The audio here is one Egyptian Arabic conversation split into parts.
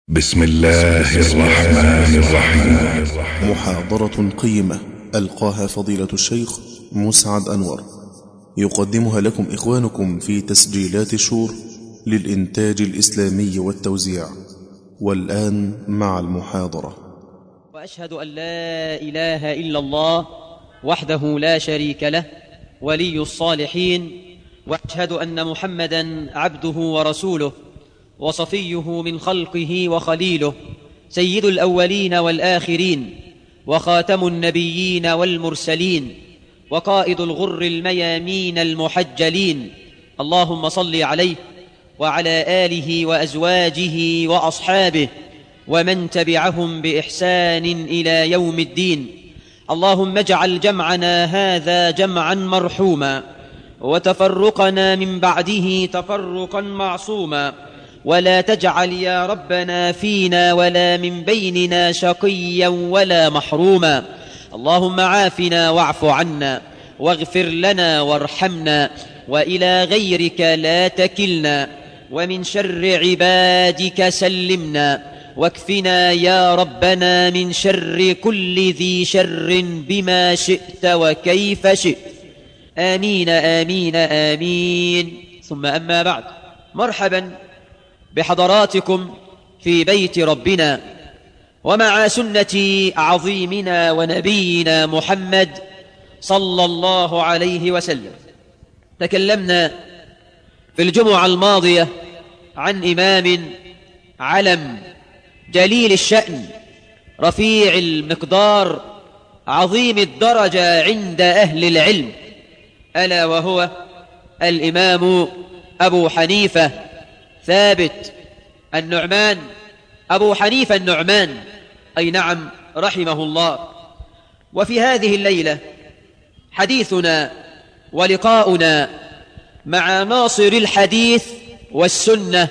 بسم الله الرحمن الرحيم محاضرة قيمة ألقاها فضيلة الشيخ مسعد أنور يقدمها لكم إخوانكم في تسجيلات الشور للإنتاج الإسلامي والتوزيع والآن مع المحاضرة واشهد ان لا اله الا الله وحده لا شريك له ولي الصالحين واشهد ان محمدا عبده ورسوله وصفيه من خلقه وخليله سيد الاولين والاخرين وخاتم النبيين والمرسلين وقائد الغر الميامين المحجلين اللهم صل عليه وعلى اله وازواجه واصحابه ومن تبعهم باحسان الى يوم الدين اللهم اجعل جمعنا هذا جمعا مرحوما وتفرقنا من بعده تفرقا معصوما ولا تجعل يا ربنا فينا ولا من بيننا شقيا ولا محروما اللهم عافنا واعف عنا واغفر لنا وارحمنا والى غيرك لا تكلنا ومن شر عبادك سلمنا واكفنا يا ربنا من شر كل ذي شر بما شئت وكيف شئت آمين آمين آمين ثم أما بعد مرحبا بحضراتكم في بيت ربنا ومع سنة عظيمنا ونبينا محمد صلى الله عليه وسلم تكلمنا في الجمعة الماضية عن إمام علم جليل الشأن رفيع المقدار عظيم الدرجة عند أهل العلم ألا وهو الإمام أبو حنيفة ثابت النعمان أبو حنيفة النعمان أي نعم رحمه الله وفي هذه الليلة حديثنا ولقاؤنا مع ناصر الحديث والسنة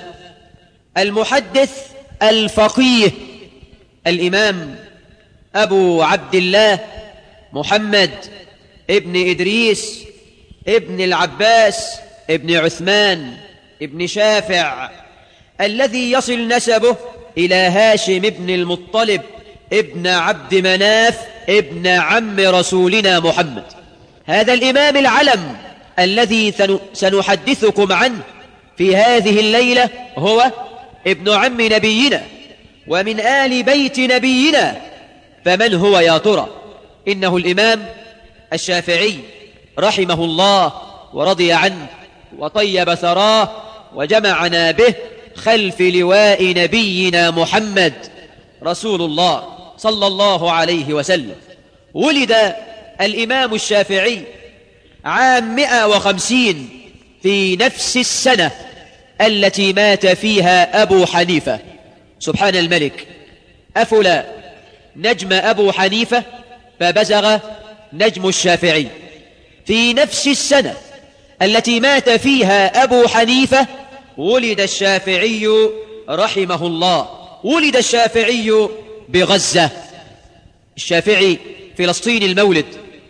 المحدث الفقيه الإمام أبو عبد الله محمد ابن إدريس ابن العباس ابن عثمان ابن شافع الذي يصل نسبه إلى هاشم ابن المطلب ابن عبد مناف ابن عم رسولنا محمد هذا الإمام العلم الذي سنحدثكم عنه في هذه الليلة هو ابن عم نبينا ومن آل بيت نبينا فمن هو يا ترى إنه الإمام الشافعي رحمه الله ورضي عنه وطيب ثراه وجمعنا به خلف لواء نبينا محمد رسول الله صلى الله عليه وسلم ولد الإمام الشافعي عام 150 في نفس السنة التي مات فيها أبو حنيفة سبحان الملك أفل نجم أبو حنيفة فبزغ نجم الشافعي في نفس السنة التي مات فيها أبو حنيفة ولد الشافعي رحمه الله ولد الشافعي بغزة الشافعي فلسطين المولد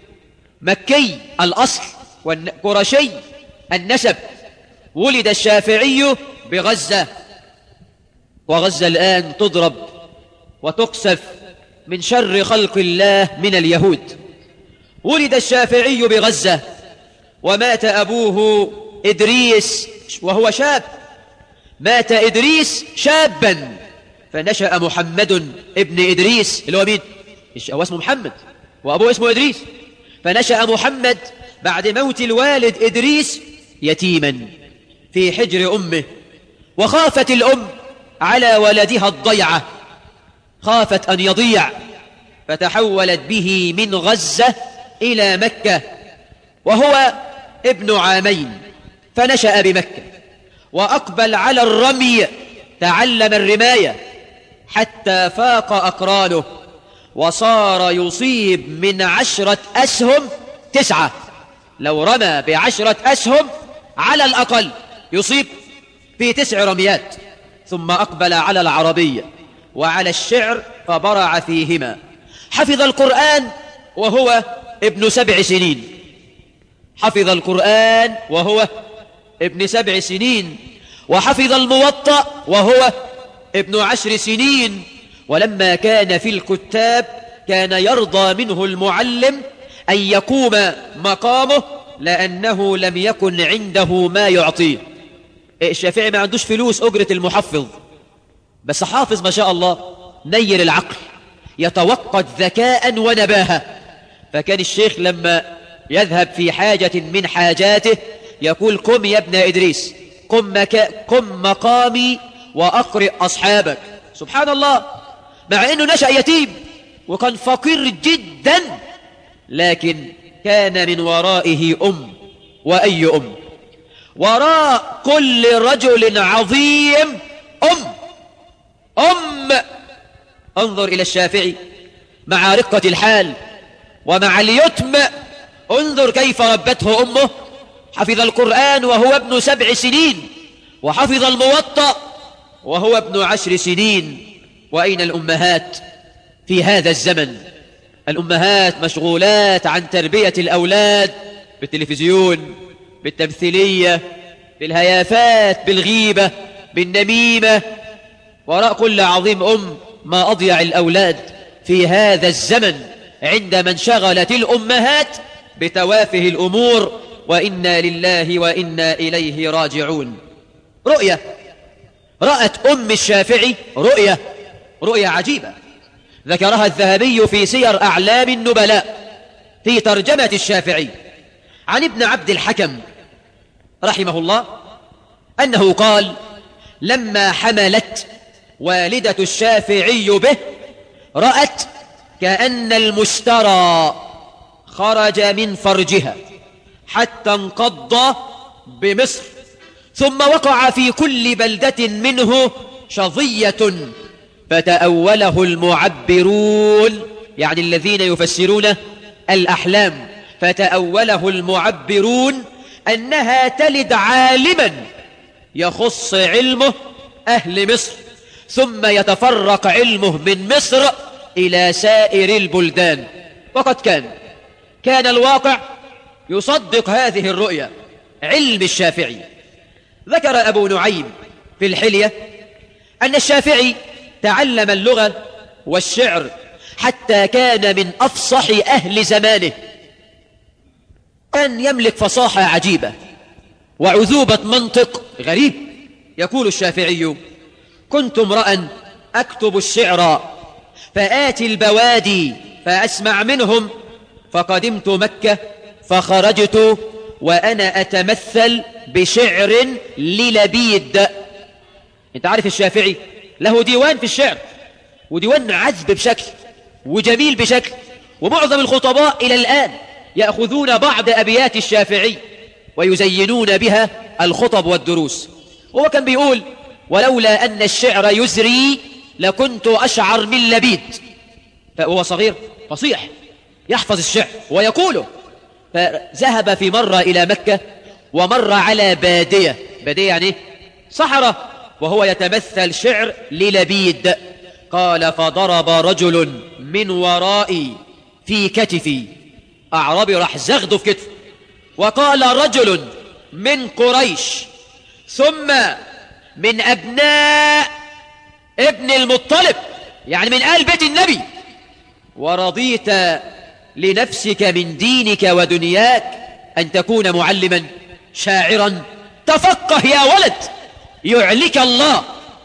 مكي الأصل قرشي النسب ولد الشافعي بغزة وغزة الآن تضرب وتقسف من شر خلق الله من اليهود ولد الشافعي بغزة ومات أبوه إدريس وهو شاب مات إدريس شابا فنشأ محمد ابن إدريس اللي هو مين؟ هو اسمه محمد وأبوه اسمه إدريس فنشأ محمد بعد موت الوالد إدريس يتيما في حجر أمه وخافت الأم على ولدها الضيعة خافت أن يضيع فتحولت به من غزة إلى مكة وهو ابن عامين فنشأ بمكة وأقبل على الرمي تعلم الرماية حتى فاق أقرانه وصار يصيب من عشرة أسهم تسعة لو رمى بعشرة أسهم على الأقل يصيب في تسع رميات ثم أقبل على العربية وعلى الشعر فبرع فيهما حفظ القرآن وهو ابن سبع سنين حفظ القرآن وهو ابن سبع سنين وحفظ الموطأ وهو ابن عشر سنين ولما كان في الكتاب كان يرضى منه المعلم أن يقوم مقامه لأنه لم يكن عنده ما يعطيه الشافعي ما عندوش فلوس أجرة المحفظ بس حافظ ما شاء الله نير العقل يتوقد ذكاء ونباهة فكان الشيخ لما يذهب في حاجة من حاجاته يقول قم يا ابن إدريس قم, مكا قم مقامي وأقرئ أصحابك سبحان الله مع أنه نشأ يتيم وكان فقير جدا لكن كان من ورائه أم وأي أم وراء كل رجل عظيم أم أم انظر إلى الشافعي مع رقة الحال ومع اليتم انظر كيف ربته أمه حفظ القرآن وهو ابن سبع سنين وحفظ الموطأ وهو ابن عشر سنين وأين الأمهات في هذا الزمن الأمهات مشغولات عن تربية الأولاد بالتلفزيون بالتمثيلية بالهيافات بالغيبة بالنميمة وراء كل عظيم أم ما أضيع الأولاد في هذا الزمن عندما انشغلت الأمهات بتوافه الأمور وإنا لله وإنا إليه راجعون رؤية رأت أم الشافعي رؤية رؤية عجيبة ذكرها الذهبي في سير أعلام النبلاء في ترجمة الشافعي عن ابن عبد الحكم رحمه الله أنه قال لما حملت والدة الشافعي به رأت كأن المشترى خرج من فرجها حتى انقض بمصر ثم وقع في كل بلدة منه شظية فتأوله المعبرون يعني الذين يفسرون الأحلام فتأوله المعبرون أنها تلد عالما يخص علمه أهل مصر ثم يتفرق علمه من مصر إلى سائر البلدان وقد كان كان الواقع يصدق هذه الرؤيا علم الشافعي ذكر أبو نعيم في الحلية أن الشافعي تعلم اللغة والشعر حتى كان من أفصح أهل زمانه كان يملك فصاحة عجيبة وعذوبة منطق غريب يقول الشافعي كنت امرأ أكتب الشعر فآتي البوادي فأسمع منهم فقدمت مكة فخرجت وأنا أتمثل بشعر للبيد انت عارف الشافعي له ديوان في الشعر وديوان عذب بشكل وجميل بشكل ومعظم الخطباء إلى الآن يأخذون بعض أبيات الشافعي ويزينون بها الخطب والدروس هو كان بيقول ولولا أن الشعر يزري لكنت أشعر من لبيد فهو صغير فصيح يحفظ الشعر ويقوله فذهب في مرة إلى مكة ومر على بادية بادية يعني صحراء وهو يتمثل شعر للبيد قال فضرب رجل من ورائي في كتفي أعرابي راح زغده في كتفه وقال رجل من قريش ثم من أبناء ابن المطلب يعني من آل بيت النبي ورضيت لنفسك من دينك ودنياك أن تكون معلما شاعرا تفقه يا ولد يعلك الله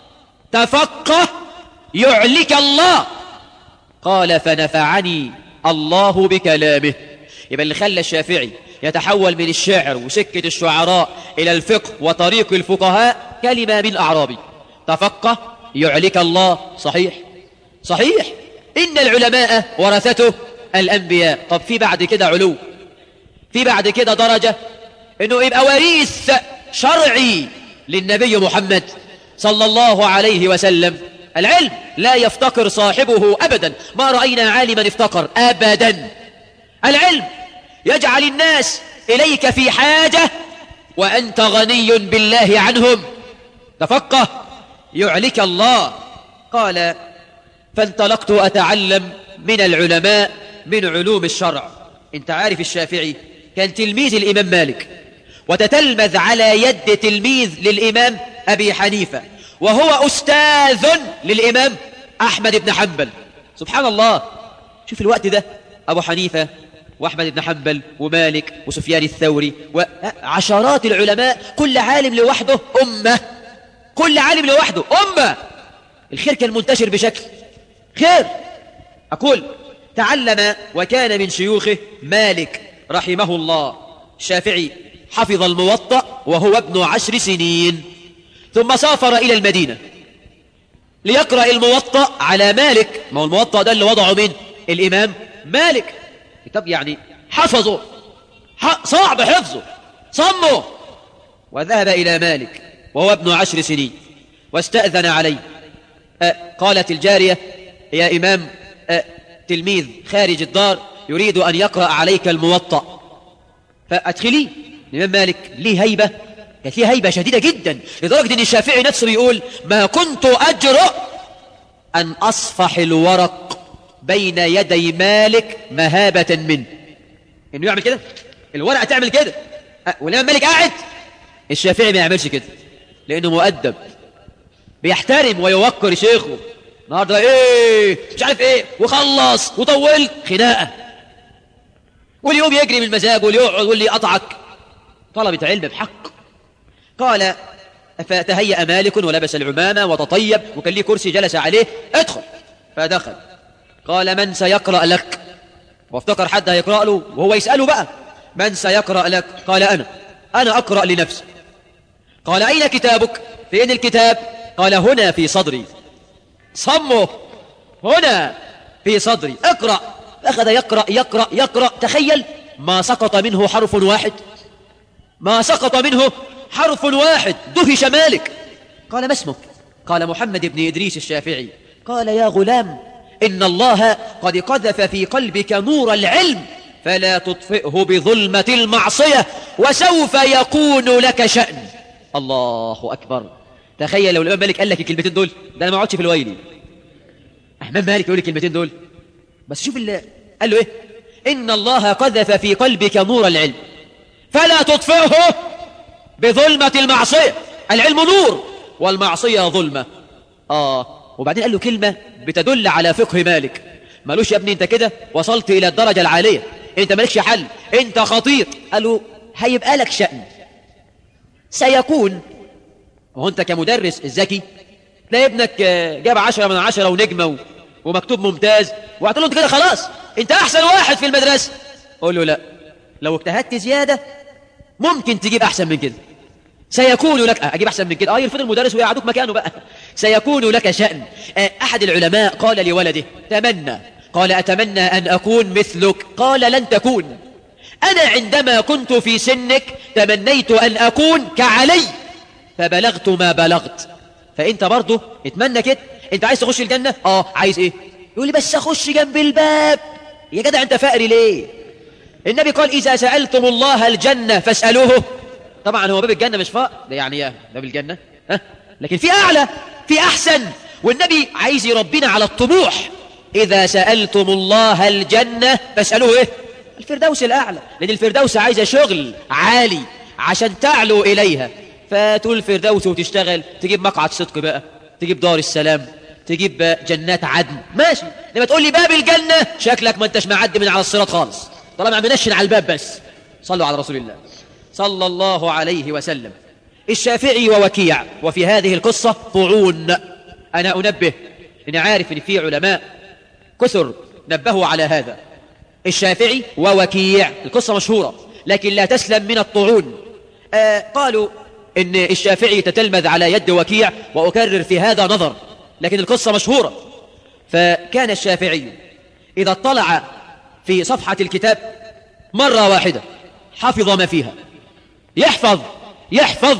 تفقه يعلك الله قال فنفعني الله بكلامه يبقى اللي خلى الشافعي يتحول من الشعر وسكة الشعراء إلى الفقه وطريق الفقهاء كلمة من أعرابي تفقه يعلك الله صحيح صحيح إن العلماء ورثته الأنبياء طب في بعد كده علو في بعد كده درجة إنه يبقى وريث شرعي للنبي محمد صلى الله عليه وسلم العلم لا يفتقر صاحبه أبدا ما رأينا عالما افتقر أبدا العلم يجعل الناس إليك في حاجة وأنت غني بالله عنهم تفقه يعلك الله قال فانطلقت أتعلم من العلماء من علوم الشرع انت عارف الشافعي كان تلميذ الإمام مالك وتتلمذ على يد تلميذ للإمام أبي حنيفة وهو أستاذ للإمام أحمد بن حنبل سبحان الله شوف الوقت ده أبو حنيفة وأحمد بن حنبل ومالك وسفيان الثوري وعشرات العلماء كل عالم لوحده أمة كل عالم لوحده أمة الخير كان منتشر بشكل خير أقول تعلم وكان من شيوخه مالك رحمه الله الشافعي حفظ الموطأ وهو ابن عشر سنين ثم سافر إلى المدينة ليقرأ الموطأ على مالك ما هو الموطأ ده اللي وضعه من الإمام مالك كتاب يعني حفظه ح... صعب حفظه صمه وذهب إلى مالك وهو ابن عشر سنين واستأذن عليه أه قالت الجارية يا إمام أه تلميذ خارج الدار يريد أن يقرأ عليك الموطأ فأدخلي الإمام مالك ليه هيبة كانت ليه هيبة شديدة جدا لدرجة أن الشافعي نفسه بيقول ما كنت أجرؤ أن أصفح الورق بين يدي مالك مهابة منه إنه يعمل كده الورقة تعمل كده أه والإمام مالك قاعد الشافعي ما يعملش كده لأنه مؤدب بيحترم ويوقر شيخه النهارده ايه مش عارف ايه وخلص وطولت خناقه واليوم يجري من مزاجه واللي يقعد واللي يقطعك طلبة علم بحق قال فتهيأ مالك ولبس العمامة وتطيب وكان ليه كرسي جلس عليه ادخل فدخل قال من سيقرأ لك وافتكر حد هيقرأ له وهو يسأله بقى من سيقرأ لك قال أنا أنا أقرأ لنفسي قال أين كتابك فين الكتاب قال هنا في صدري صمه هنا في صدري اقرأ أخذ يقرأ يقرأ يقرأ تخيل ما سقط منه حرف واحد ما سقط منه حرف واحد دهش مالك قال ما اسمك قال محمد بن إدريس الشافعي قال يا غلام إن الله قد قذف في قلبك نور العلم فلا تطفئه بظلمة المعصية وسوف يكون لك شأن الله أكبر تخيل لو الإمام مالك قال لك الكلمتين دول ده أنا ما اقعدش في الويلي الإمام مالك يقول الكلمتين دول بس شوف اللي قال له إيه إن الله قذف في قلبك نور العلم فلا تطفئه بظلمة المعصية العلم نور والمعصية ظلمة آه وبعدين قال له كلمة بتدل على فقه مالك مالوش يا ابني انت كده وصلت إلى الدرجة العالية انت مالكش حل انت خطير قال له هيبقى لك شأن سيكون وهو انت كمدرس الذكي تلاقي ابنك جاب عشرة من عشرة ونجمة ومكتوب ممتاز وقلت له انت كده خلاص انت احسن واحد في المدرسة قول له لا لو اجتهدت زيادة ممكن تجيب احسن من كده سيكون لك أجيب أحسن من كده آه يرفض المدرس ويقعدوك مكانه بقى سيكون لك شأن أحد العلماء قال لولده تمنى قال أتمنى أن أكون مثلك قال لن تكون أنا عندما كنت في سنك تمنيت أن أكون كعلي فبلغت ما بلغت فأنت برضه اتمنى كده أنت عايز تخش الجنة آه عايز إيه يقول لي بس أخش جنب الباب يا جدع أنت فقري ليه النبي قال إذا سألتم الله الجنة فاسألوه طبعا هو باب الجنة مش فاق ده يعني ايه باب الجنة ها؟ لكن في أعلى في أحسن والنبي عايز يربينا على الطموح إذا سألتم الله الجنة فاسألوه إيه الفردوس الأعلى لأن الفردوس عايزة شغل عالي عشان تعلو إليها فتقول الفردوس وتشتغل تجيب مقعد صدق بقى تجيب دار السلام تجيب جنات عدن ماشي لما تقول لي باب الجنة شكلك ما انتش معدي من على الصراط خالص طالما منشن على الباب بس صلوا على رسول الله صلى الله عليه وسلم الشافعي ووكيع وفي هذه القصة طعون أنا أنبه إني عارف إن في علماء كثر نبهوا على هذا الشافعي ووكيع القصة مشهورة لكن لا تسلم من الطعون آه قالوا إن الشافعي تتلمذ على يد وكيع وأكرر في هذا نظر لكن القصة مشهورة فكان الشافعي إذا اطلع في صفحة الكتاب مرة واحدة حفظ ما فيها يحفظ يحفظ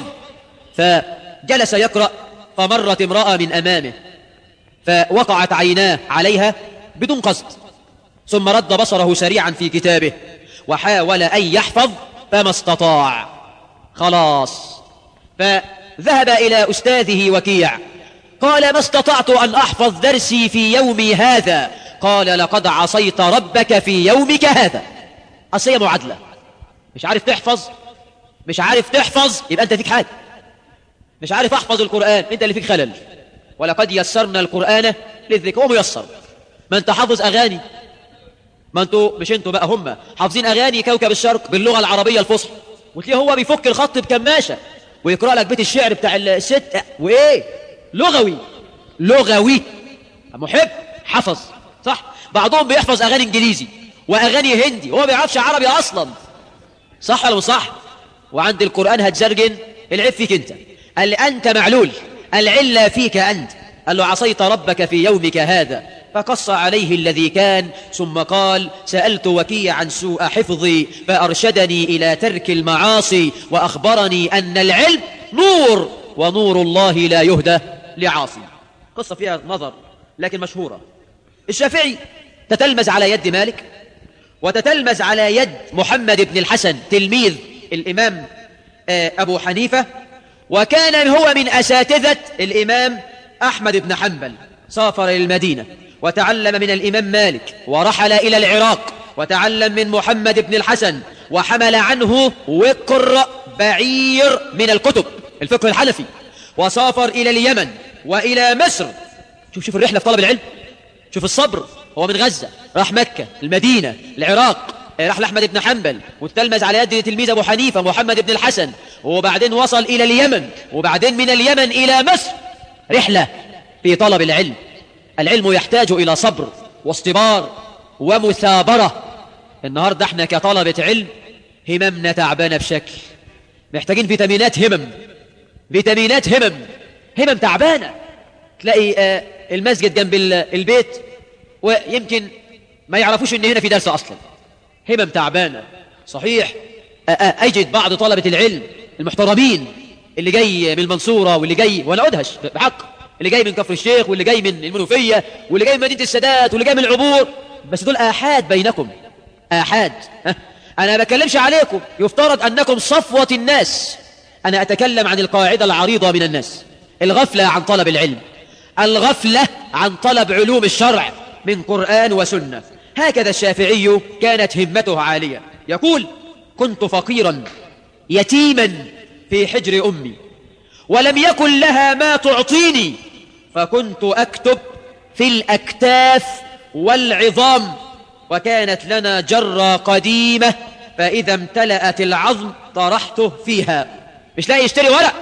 فجلس يقرأ فمرت امرأة من أمامه فوقعت عيناه عليها بدون قصد ثم رد بصره سريعا في كتابه وحاول أن يحفظ فما استطاع خلاص فذهب إلى أستاذه وكيع قال ما استطعت أن أحفظ درسي في يومي هذا قال لقد عصيت ربك في يومك هذا أصية معادلة مش عارف تحفظ مش عارف تحفظ يبقى أنت فيك حاجة مش عارف احفظ القرآن انت اللي فيك خلل ولقد يسرنا القرآن للذكر هو ميسر ما انت حافظ اغاني ما انتوا مش انتوا بقى هم حافظين اغاني كوكب الشرق باللغه العربيه الفصحى وتلاقيه هو بيفك الخط بكماشه ويقرا لك بيت الشعر بتاع الست وايه لغوي لغوي محب حفظ صح بعضهم بيحفظ اغاني انجليزي واغاني هندي وهو ما بيعرفش عربي اصلا صح ولا مش صح وعند القران هتزرجن العيب فيك انت قال لي انت معلول العله فيك انت قال له عصيت ربك في يومك هذا فقص عليه الذي كان ثم قال سألت وكي عن سوء حفظي فأرشدني إلى ترك المعاصي وأخبرني أن العلم نور ونور الله لا يهدى لعاصي قصة فيها نظر لكن مشهورة الشافعي تتلمز على يد مالك وتتلمز على يد محمد بن الحسن تلميذ الإمام أبو حنيفة وكان هو من أساتذة الإمام أحمد بن حنبل سافر للمدينة وتعلم من الإمام مالك ورحل إلى العراق وتعلم من محمد بن الحسن وحمل عنه وقر بعير من الكتب الفقه الحنفي وسافر إلى اليمن وإلى مصر شوف شوف الرحلة في طلب العلم شوف الصبر هو من غزة راح مكة المدينة العراق راح لأحمد بن حنبل وتلمز على يد تلميذ أبو حنيفة محمد بن الحسن وبعدين وصل إلى اليمن وبعدين من اليمن إلى مصر رحلة في طلب العلم العلم يحتاج إلى صبر واصطبار ومثابرة النهاردة احنا كطلبة علم هممنا تعبانة بشكل محتاجين فيتامينات همم فيتامينات همم همم تعبانة تلاقي آه المسجد جنب البيت ويمكن ما يعرفوش ان هنا في درس اصلا همم تعبانة صحيح آه آه اجد بعض طلبة العلم المحترمين اللي جاي من المنصورة واللي جاي وانا ادهش بحق اللي جاي من كفر الشيخ واللي جاي من المنوفية واللي جاي من مدينة السادات واللي جاي من العبور بس دول آحاد بينكم آحاد أنا ما بكلمش عليكم يفترض أنكم صفوة الناس أنا أتكلم عن القاعدة العريضة من الناس الغفلة عن طلب العلم الغفلة عن طلب علوم الشرع من قرآن وسنة هكذا الشافعي كانت همته عالية يقول كنت فقيرا يتيما في حجر أمي ولم يكن لها ما تعطيني فكنت أكتب في الأكتاف والعظام وكانت لنا جرة قديمة فإذا امتلأت العظم طرحته فيها مش لاقي يشتري ورق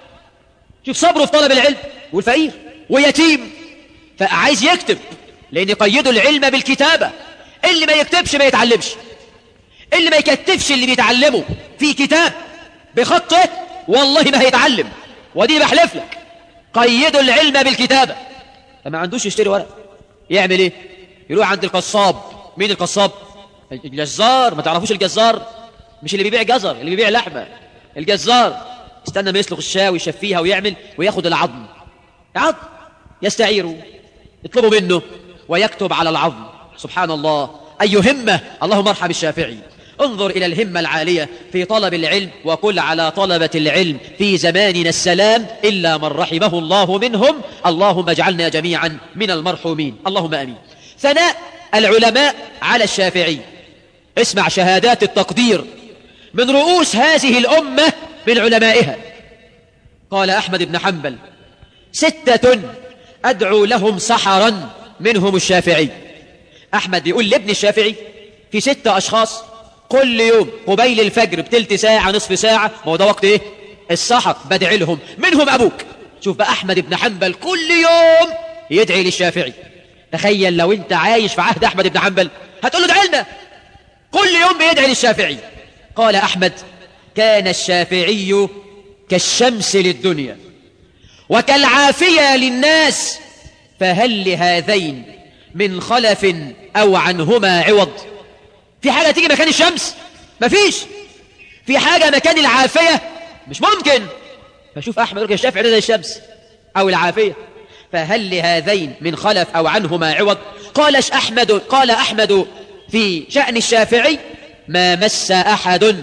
شوف صبره في طلب العلم والفقير ويتيم فعايز يكتب لأن يقيدوا العلم بالكتابة اللي ما يكتبش ما يتعلمش اللي ما يكتبش اللي بيتعلمه في كتاب بخطه والله ما هيتعلم ودي بحلف لك قيدوا العلم بالكتابة فما عندوش يشتري ورق يعمل ايه يروح عند القصاب مين القصاب الجزار ما تعرفوش الجزار مش اللي بيبيع جزر اللي بيبيع لحمة الجزار استنى ما يسلق الشاة ويشفيها ويعمل وياخد العظم عظم يستعيره يطلبوا منه ويكتب على العظم سبحان الله أي همة اللهم ارحم الشافعي انظر إلى الهمة العالية في طلب العلم وقل على طلبة العلم في زماننا السلام إلا من رحمه الله منهم اللهم اجعلنا جميعا من المرحومين اللهم أمين ثناء العلماء على الشافعي اسمع شهادات التقدير من رؤوس هذه الأمة من علمائها قال أحمد بن حنبل ستة أدعو لهم سحرا منهم الشافعي أحمد بيقول لابن الشافعي في ستة أشخاص كل يوم قبيل الفجر بتلت ساعة نصف ساعة ما هو ده وقت ايه السحر بدعي لهم منهم أبوك شوف بقى أحمد بن حنبل كل يوم يدعي للشافعي تخيل لو انت عايش في عهد أحمد بن حنبل هتقول له ادعي لنا كل يوم بيدعي للشافعي قال أحمد كان الشافعي كالشمس للدنيا وكالعافية للناس فهل لهذين من خلف أو عنهما عوض في حاجة تيجي مكان الشمس مفيش في حاجة مكان العافية مش ممكن فشوف أحمد يقول الشافعي ده زي الشمس أو العافية فهل لهذين من خلف أو عنهما عوض قال أحمد قال أحمد في شأن الشافعي ما مس أحد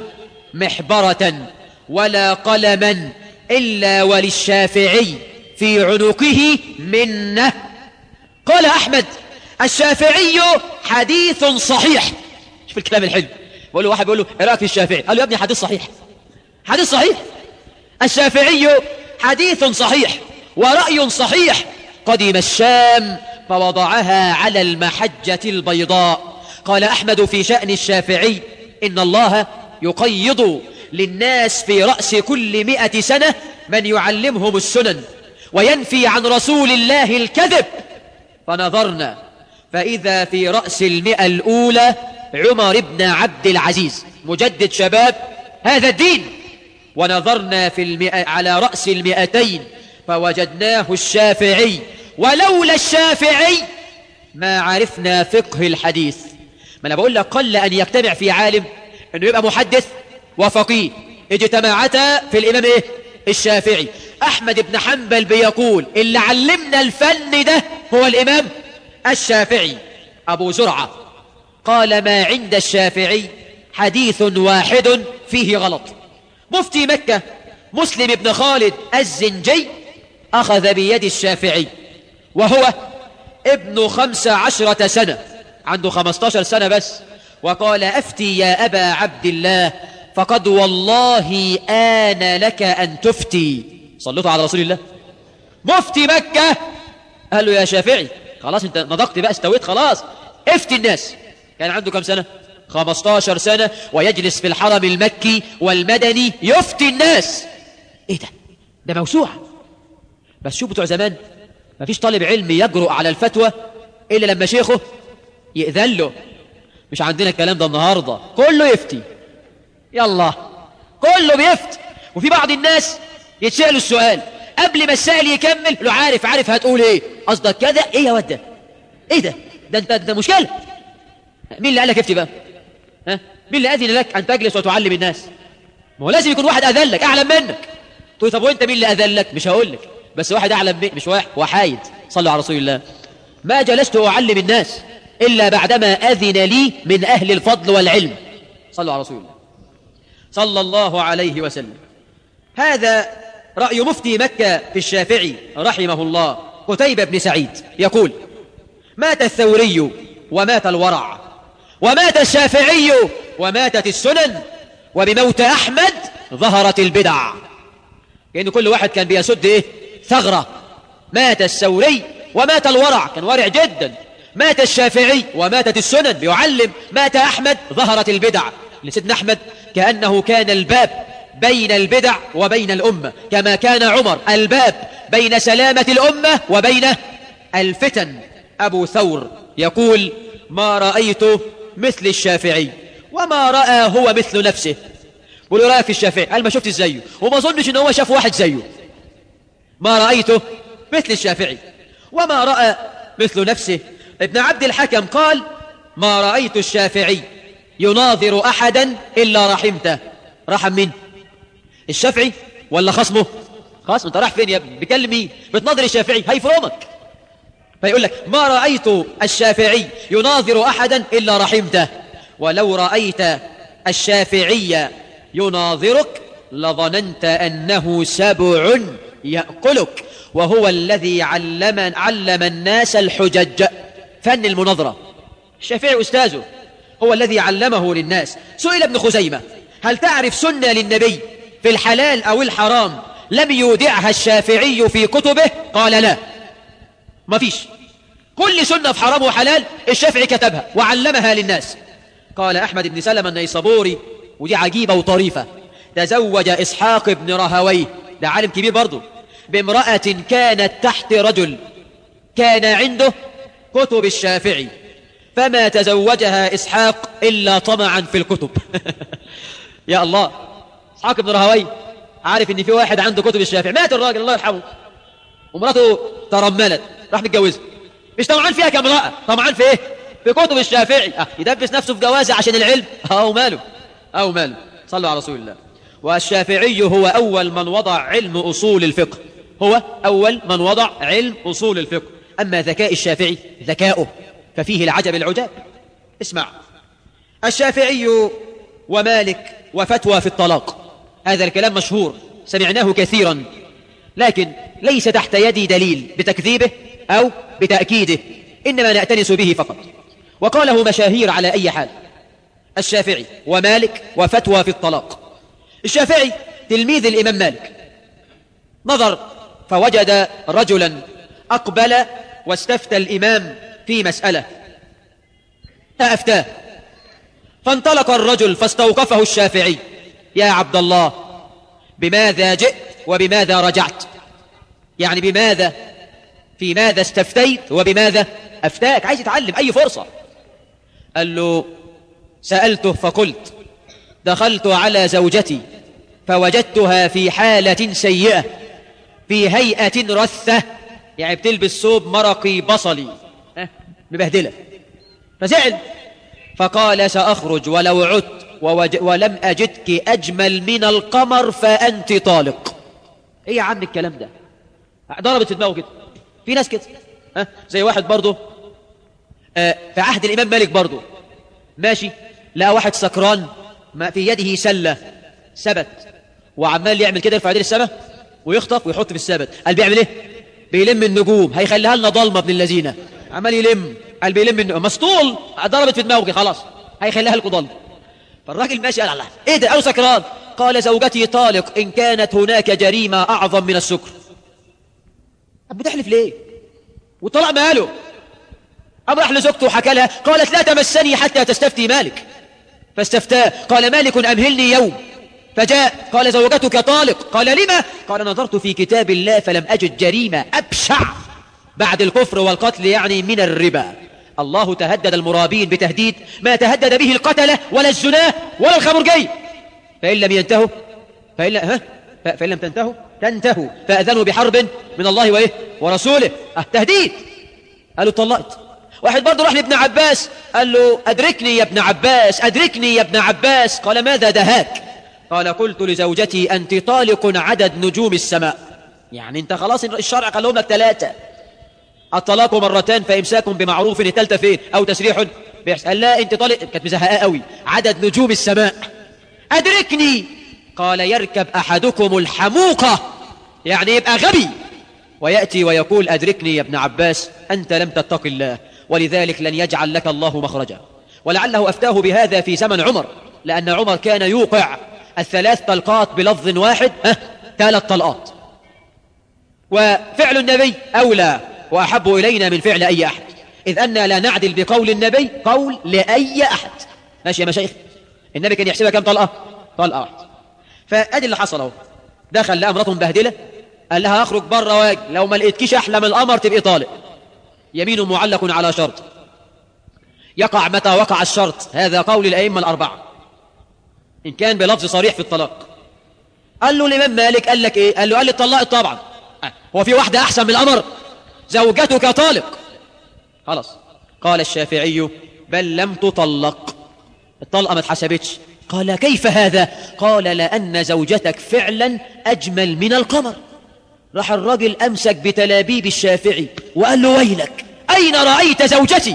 محبرة ولا قلما إلا وللشافعي في عنقه منه قال أحمد الشافعي حديث صحيح شوف الكلام الحلو بقول له واحد بيقول له ايه رايك في الشافعي قال له يا ابني حديث صحيح حديث صحيح الشافعي حديث صحيح ورأي صحيح قدم الشام فوضعها على المحجة البيضاء قال أحمد في شأن الشافعي إن الله يقيض للناس في رأس كل مئة سنة من يعلمهم السنن وينفي عن رسول الله الكذب فنظرنا فإذا في رأس المئة الأولى عمر بن عبد العزيز مجدد شباب هذا الدين ونظرنا في المئة على رأس المئتين فوجدناه الشافعي ولولا الشافعي ما عرفنا فقه الحديث ما أنا بقول لك قل أن يجتمع في عالم أنه يبقى محدث وفقيه اجتماعتا في الإمام إيه؟ الشافعي أحمد بن حنبل بيقول اللي علمنا الفن ده هو الإمام الشافعي أبو زرعة قال ما عند الشافعي حديث واحد فيه غلط مفتي مكة مسلم بن خالد الزنجي أخذ بيد الشافعي وهو ابن خمس عشرة سنة عنده خمستاشر سنة بس وقال أفتي يا أبا عبد الله فقد والله آن لك أن تفتي صليتوا على رسول الله مفتي مكة قال له يا شافعي خلاص انت نضقت بقى استويت خلاص افتي الناس كان عنده كم سنة 15 سنة ويجلس في الحرم المكي والمدني يفتي الناس ايه ده ده موسوعة بس شوف بتوع زمان ما فيش طالب علم يجرؤ على الفتوى إلا لما شيخه يأذن له مش عندنا الكلام ده النهاردة كله يفتي يلا كله بيفتي وفي بعض الناس يتسألوا السؤال قبل ما السائل يكمل له عارف عارف هتقول ايه قصدك كذا ايه يا ود ايه ده ده انت ده مشكلة مين اللي قال لك افتي بقى ها مين اللي أذن لك أن تجلس وتعلم الناس ما هو لازم يكون واحد أذن لك أعلم منك تقول طب وانت مين اللي أذن لك مش هقول لك بس واحد أعلم منك مش واحد وحايد صلوا على رسول الله ما جلست أعلم الناس إلا بعدما أذن لي من أهل الفضل والعلم صلوا على رسول الله صلى الله عليه وسلم هذا رأي مفتي مكة في الشافعي رحمه الله قتيبة بن سعيد يقول مات الثوري ومات الورع ومات الشافعي وماتت السنن وبموت أحمد ظهرت البدع لأن كل واحد كان بيسد إيه؟ ثغرة مات الثوري ومات الورع كان ورع جدا مات الشافعي وماتت السنن بيعلم مات أحمد ظهرت البدع لسيدنا أحمد كأنه كان الباب بين البدع وبين الأمة كما كان عمر الباب بين سلامة الأمة وبين الفتن أبو ثور يقول ما رأيت مثل الشافعي وما رأى هو مثل نفسه بقول رأيك في الشافعي قال ما شفت زيه وما ظنش ان هو شاف واحد زيه ما رأيته مثل الشافعي وما رأى مثل نفسه ابن عبد الحكم قال ما رأيت الشافعي يناظر أحدا إلا رحمته رحم مين الشافعي ولا خصمه خصم انت راح فين يا ابني بيكلم مين بتناظر الشافعي هيفرمك فيقول لك ما رأيت الشافعي يناظر أحدا إلا رحمته ولو رأيت الشافعي يناظرك لظننت أنه سبع يأكلك وهو الذي علم, علم الناس الحجج فن المناظرة الشافعي أستاذه هو الذي علمه للناس سئل ابن خزيمة هل تعرف سنة للنبي في الحلال أو الحرام لم يودعها الشافعي في كتبه قال لا ما فيش كل سنة في حرام وحلال الشافعي كتبها وعلمها للناس قال أحمد بن سلمة النيصابوري ودي عجيبة وطريفة تزوج إسحاق بن رهويه ده عالم كبير برضه بامرأة كانت تحت رجل كان عنده كتب الشافعي فما تزوجها إسحاق إلا طمعا في الكتب يا الله إسحاق بن رهويه عارف ان في واحد عنده كتب الشافعي مات الراجل الله يرحمه ومراته ترملت راح متجوزها مش طمعان فيها كامرأة طمعان في ايه في كتب الشافعي اه يدبس نفسه في جوازه عشان العلم او ماله او ماله صلوا على رسول الله والشافعي هو اول من وضع علم اصول الفقه هو اول من وضع علم اصول الفقه اما ذكاء الشافعي ذكاؤه ففيه العجب العجاب اسمع الشافعي ومالك وفتوى في الطلاق هذا الكلام مشهور سمعناه كثيرا لكن ليس تحت يدي دليل بتكذيبه أو بتأكيده إنما نأتنس به فقط وقاله مشاهير على أي حال الشافعي ومالك وفتوى في الطلاق الشافعي تلميذ الإمام مالك نظر فوجد رجلا أقبل واستفتى الإمام في مسألة فأفتاه فانطلق الرجل فاستوقفه الشافعي يا عبد الله بماذا جئت وبماذا رجعت يعني بماذا في ماذا استفتيت وبماذا أفتاك عايز يتعلم أي فرصة قال له سألته فقلت دخلت على زوجتي فوجدتها في حالة سيئة في هيئة رثة يعني بتلبس ثوب مرقي بصلي ها مبهدلة فزعل فقال سأخرج ولو عدت ووج... ولم أجدك أجمل من القمر فأنت طالق إيه يا عم الكلام ده ضربت في دماغه كده في ناس كده ها زي واحد برضه آه في عهد الإمام مالك برضه ماشي لقى واحد سكران ما في يده سلة سبت وعمال يعمل كده يرفع يديه السماء ويخطف ويحط في السبت قال بيعمل ايه بيلم النجوم هيخليها لنا ضلمه ابن اللذينه عمال يلم قال بيلم النجوم مسطول ضربت في دماغه خلاص هيخليها لكم ضلمه فالراجل ماشي قال الله ايه ده قالوا سكران قال زوجتي طالق ان كانت هناك جريمه اعظم من السكر طب بتحلف ليه وطلع ماله قام راح لزوجته وحكى لها قالت لا تمسني حتى تستفتي مالك فاستفتاه قال مالك أمهلني يوم فجاء قال زوجتك طالق قال لما قال نظرت في كتاب الله فلم أجد جريمة أبشع بعد الكفر والقتل يعني من الربا الله تهدد المرابين بتهديد ما تهدد به القتلة ولا الزناه ولا الخمرجي فإن لم ينتهوا فإن, ها؟ فإن لم تنتهوا تنتهوا فأذنوا بحرب من الله وإيه ورسوله أه تهديد قالوا طلقت واحد برضه راح لابن عباس قال له أدركني يا ابن عباس أدركني يا ابن عباس قال ماذا دهاك قال قلت لزوجتي أنت طالق عدد نجوم السماء يعني أنت خلاص الشرع قال لهم لك ثلاثة الطلاق مرتان فإمساك بمعروف الثالثة فين أو تسريح بإحسان قال لا أنت طالق كانت مزهقاه قوي عدد نجوم السماء أدركني قال يركب أحدكم الحموقة يعني يبقى غبي ويأتي ويقول أدركني يا ابن عباس أنت لم تتق الله ولذلك لن يجعل لك الله مخرجا ولعله أفتاه بهذا في زمن عمر لأن عمر كان يوقع الثلاث طلقات بلفظ واحد ها ثلاث طلقات وفعل النبي أولى وأحب إلينا من فعل أي أحد إذ أننا لا نعدل بقول النبي قول لأي أحد ماشي يا مشايخ النبي كان يحسبها كم طلقة طلقة واحدة فأدي اللي حصل اهو دخل لقى امراته مبهدلة قال لها اخرج بره واجي لو ما لقيتكيش احلى من القمر تبقي طالق يمين معلق على شرط يقع متى وقع الشرط هذا قول الأئمة الأربعة إن كان بلفظ صريح في الطلاق قال له الإمام مالك قال لك إيه قال له قال لي طلقت طبعا هو في واحدة أحسن من الأمر زوجتك طالق خلاص قال الشافعي بل لم تطلق الطلقة ما اتحسبتش قال كيف هذا قال لأن زوجتك فعلا أجمل من القمر راح الرجل أمسك بتلابيب الشافعي وقال له ويلك أين رأيت زوجتي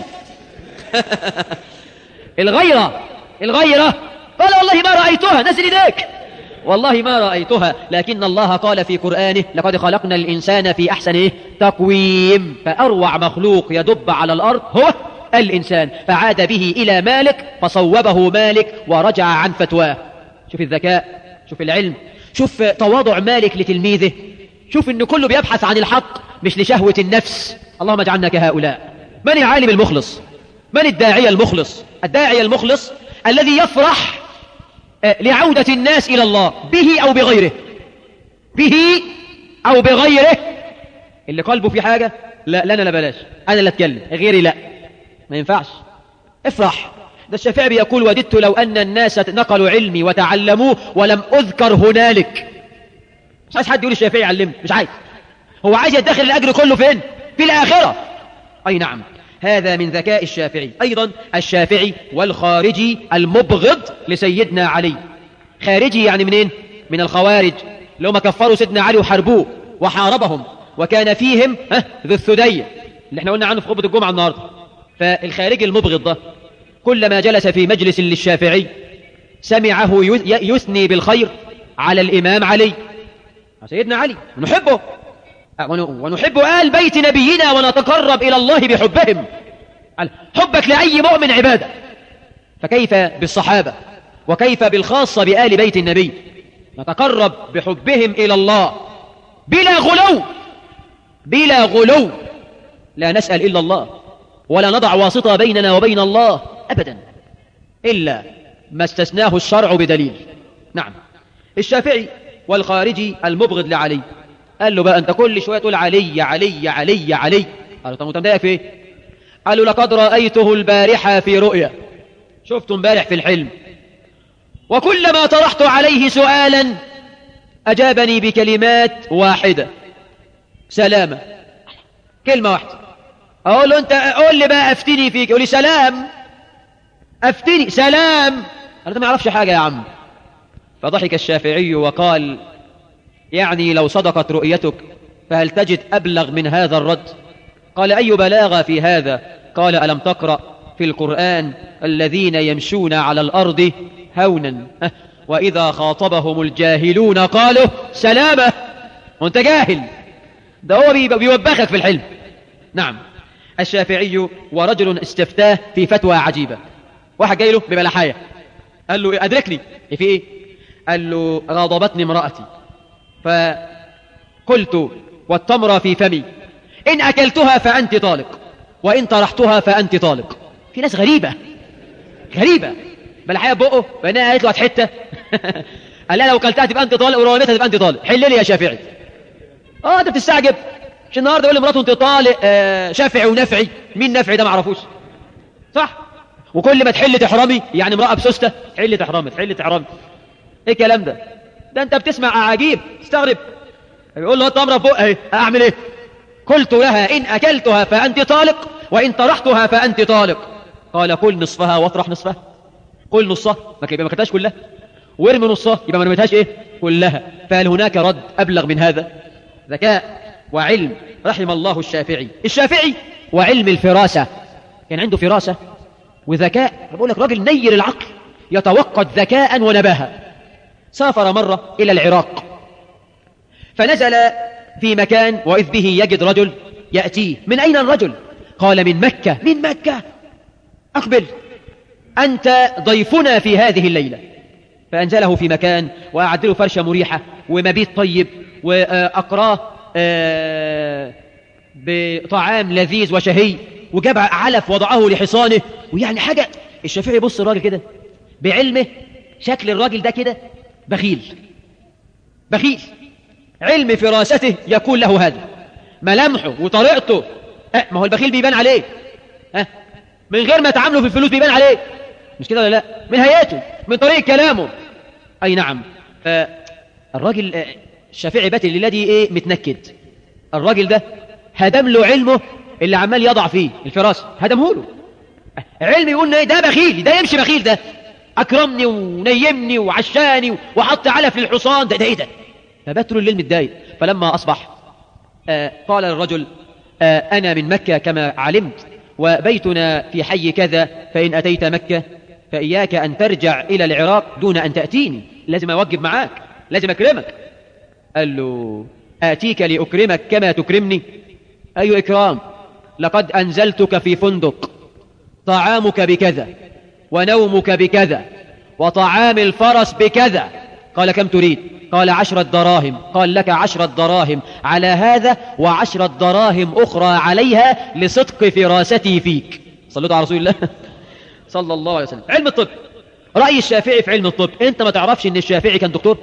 الغيرة الغيرة قال والله ما رأيتها نزل إيديك والله ما رأيتها لكن الله قال في قرآنه لقد خلقنا الإنسان في أحسن إيه؟ تقويم فأروع مخلوق يدب على الأرض هو الإنسان فعاد به إلى مالك فصوبه مالك ورجع عن فتواه شوف الذكاء شوف العلم شوف تواضع مالك لتلميذه شوف ان كله بيبحث عن الحق مش لشهوة النفس اللهم اجعلنا كهؤلاء من العالم المخلص من الداعية المخلص الداعية المخلص الذي يفرح لعودة الناس إلى الله به أو بغيره به أو بغيره اللي قلبه في حاجة لا لا أنا بلاش أنا اللي أتكلم غيري لا ما ينفعش افرح ده الشافعي بيقول وددت لو أن الناس نقلوا علمي وتعلموه ولم أذكر هنالك مش عايز حد يقول الشافعي علمني مش عايز هو عايز يدخل الأجر كله فين في الآخرة أي نعم هذا من ذكاء الشافعي أيضا الشافعي والخارجي المبغض لسيدنا علي خارجي يعني منين من الخوارج اللي هم كفروا سيدنا علي وحاربوه وحاربهم وكان فيهم ها ذو الثدية اللي احنا قلنا عنه في خطبة الجمعة النهاردة فالخارجي المبغض ده كلما جلس في مجلس للشافعي سمعه يثني بالخير على الإمام علي سيدنا علي ونحبه ونحب آل بيت نبينا ونتقرب إلى الله بحبهم حبك لأي مؤمن عبادة فكيف بالصحابة وكيف بالخاصة بآل بيت النبي نتقرب بحبهم إلى الله بلا غلو بلا غلو لا نسأل إلا الله ولا نضع واسطة بيننا وبين الله أبدا إلا ما استثناه الشرع بدليل نعم الشافعي والخارجي المبغض لعلي قال له بقى أنت كل شوية تقول علي علي علي علي قال له طب أنت مضايقك في إيه؟ قال له لقد رأيته البارحة في رؤيا شفته امبارح في الحلم وكلما طرحت عليه سؤالا أجابني بكلمات واحدة سلامة كلمة واحدة أقول له أنت قول لي بقى أفتني فيك يقول لي سلام أفتني سلام أنا ما يعرفش حاجة يا عم فضحك الشافعي وقال يعني لو صدقت رؤيتك فهل تجد أبلغ من هذا الرد قال أي بلاغة في هذا قال ألم تقرأ في القرآن الذين يمشون على الأرض هونا وإذا خاطبهم الجاهلون قالوا سلامة وانت جاهل ده هو بيوبخك في الحلم نعم الشافعي ورجل استفتاه في فتوى عجيبة واحد جاي له ببلحاية قال له أدركني في إيه قال له غاضبتني امرأتي فقلت والتمر في فمي إن أكلتها فأنت طالق وإن طرحتها فأنت طالق في ناس غريبة غريبة بلحاية بقه فإنها قالت له حتة قال لها لو كلتها تبقى أنت طالق ولو رميتها تبقى أنت طالق حل لي يا شافعي اه انت بتستعجب مش النهارده يقول لمراته انت طالق آه شافعي ونفعي مين نفعي ده ما اعرفوش صح وكل ما تحل تحرمي يعني امراه بسوسته تحل تحرمي تحل تحرمي ايه الكلام ده ده انت بتسمع عجيب تستغرب يقول له التمره فوق اهي اعمل ايه قلت لها ان اكلتها فانت طالق وان طرحتها فانت طالق قال كل نصفها واطرح نصفها قل نصها ما يبقى ما كتاش كلها وارمي نصها يبقى ما رميتهاش ايه كلها فهل هناك رد ابلغ من هذا ذكاء وعلم رحم الله الشافعي الشافعي وعلم الفراسة كان عنده فراسة وذكاء بقول لك راجل نير العقل يتوقد ذكاء ونباهة سافر مرة إلى العراق فنزل في مكان وإذ به يجد رجل يأتيه من أين الرجل قال من مكة من مكة أقبل أنت ضيفنا في هذه الليلة فأنزله في مكان وأعد له فرشة مريحة ومبيت طيب وأقراه بطعام لذيذ وشهي وجاب علف وضعه لحصانه ويعني حاجة الشافعي يبص الراجل كده بعلمه شكل الراجل ده كده بخيل بخيل علم فراسته يكون له هذا ملامحه وطريقته أه ما هو البخيل بيبان عليه أه من غير ما تعامله في الفلوس بيبان عليه مش كده ولا لا من هيئته من طريقة كلامه أي نعم الراجل الشافعي بات الليلة دي ايه متنكد الراجل ده هدم له علمه اللي عمال يضع فيه الفراسة هدمه له علم يقول ايه ده بخيل ده يمشي بخيل ده اكرمني ونيمني وعشاني وحط علف للحصان ده ده ايه ده فبات له الليل متضايق فلما اصبح آه قال الرجل آه انا من مكة كما علمت وبيتنا في حي كذا فإن أتيت مكة فإياك أن ترجع إلى العراق دون أن تأتيني لازم أوجب معاك لازم أكرمك قال له آتيك لأكرمك كما تكرمني أي إكرام لقد أنزلتك في فندق طعامك بكذا ونومك بكذا وطعام الفرس بكذا قال كم تريد قال عشرة دراهم قال لك عشرة دراهم على هذا وعشرة دراهم أخرى عليها لصدق فراستي فيك صلوا على رسول الله صلى الله عليه وسلم علم الطب رأي الشافعي في علم الطب انت ما تعرفش ان الشافعي كان دكتور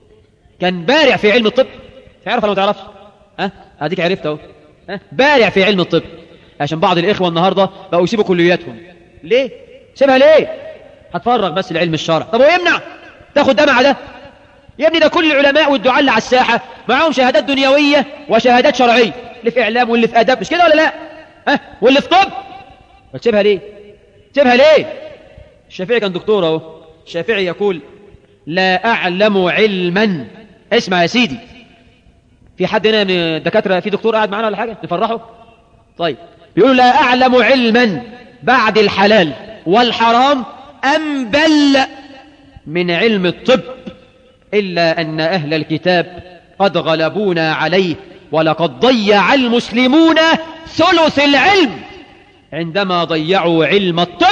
كان بارع في علم الطب تعرف ولا ما تعرفش ها اديك عرفت اهو ها بارع في علم الطب عشان بعض الاخوه النهارده بقوا يسيبوا كلياتهم ليه سيبها ليه هتفرغ بس لعلم الشرع طب ويمنع تاخد ده مع ده يا ابني ده كل العلماء والدعاء اللي على الساحه معاهم شهادات دنيويه وشهادات شرعيه اللي في اعلام واللي في ادب مش كده ولا لا ها واللي في طب تسيبها ليه تسيبها ليه الشافعي كان دكتور اهو الشافعي يقول لا اعلم علما اسمع يا سيدي في حد هنا من الدكاتره في دكتور قاعد معانا ولا حاجه نفرحه طيب بيقول لا اعلم علما بعد الحلال والحرام انبل من علم الطب إلا أن أهل الكتاب قد غلبونا عليه ولقد ضيع المسلمون ثلث العلم عندما ضيعوا علم الطب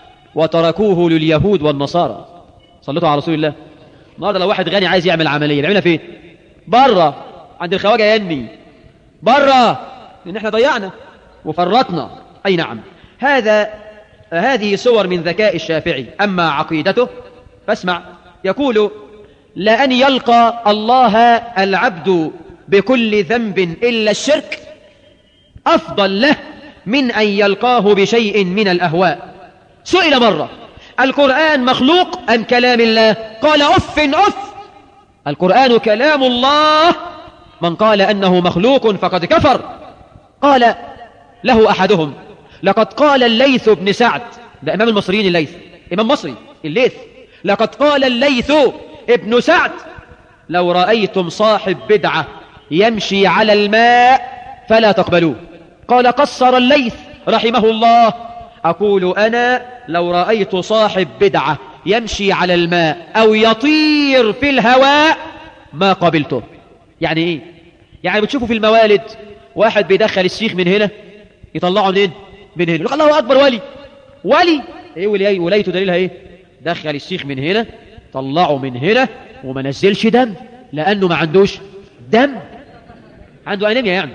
وتركوه لليهود والنصارى صلتوا على رسول الله النهارده لو واحد غني عايز يعمل عملية بيعملها فين بره عند الخواجة ينمي بره لأن احنا ضيعنا وفرطنا أي نعم هذا هذه صور من ذكاء الشافعي أما عقيدته فاسمع يقول لأن يلقى الله العبد بكل ذنب إلا الشرك أفضل له من أن يلقاه بشيء من الأهواء سئل مرة القرآن مخلوق أم كلام الله قال أف أف القرآن كلام الله من قال أنه مخلوق فقد كفر قال له أحدهم لقد قال الليث بن سعد ده إمام المصريين الليث إمام مصري الليث لقد قال الليث ابن سعد لو رأيتم صاحب بدعة يمشي على الماء فلا تقبلوه قال قصر الليث رحمه الله أقول أنا لو رأيت صاحب بدعة يمشي على الماء أو يطير في الهواء ما قبلته يعني إيه؟ يعني بتشوفوا في الموالد واحد بيدخل الشيخ من هنا يطلعه منين؟ من هنا يقول الله أكبر ولي ولي إيه ولي وليته دليلها إيه؟ دخل الشيخ من هنا طلعه من هنا وما نزلش دم لأنه ما عندوش دم عنده أنيميا يعني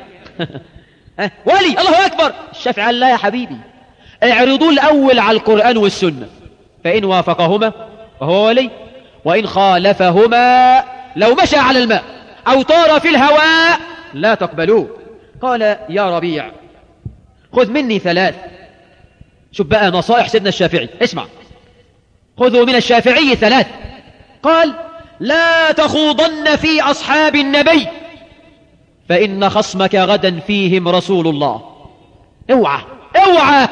ولي الله أكبر الشافعي قال لا يا حبيبي اعرضوا الأول على القرآن والسنة فإن وافقهما فهو ولي وإن خالفهما لو مشى على الماء أو طار في الهواء لا تقبلوه قال يا ربيع خذ مني ثلاث شوف بقى نصائح سيدنا الشافعي اسمع خذوا من الشافعي ثلاث قال لا تخوضن في أصحاب النبي فإن خصمك غدا فيهم رسول الله اوعى اوعى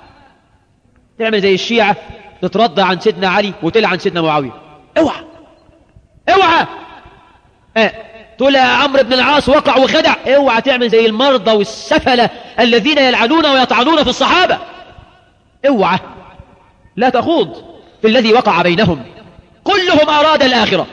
تعمل زي الشيعة تترضى عن سيدنا علي وتلعن سيدنا معاوية اوعى اوعى اه تقول يا عمرو بن العاص وقع وخدع اوعى تعمل زي المرضى والسفلة الذين يلعنون ويطعنون في الصحابة اوعى لا تخوض في الذي وقع بينهم كلهم أراد الآخرة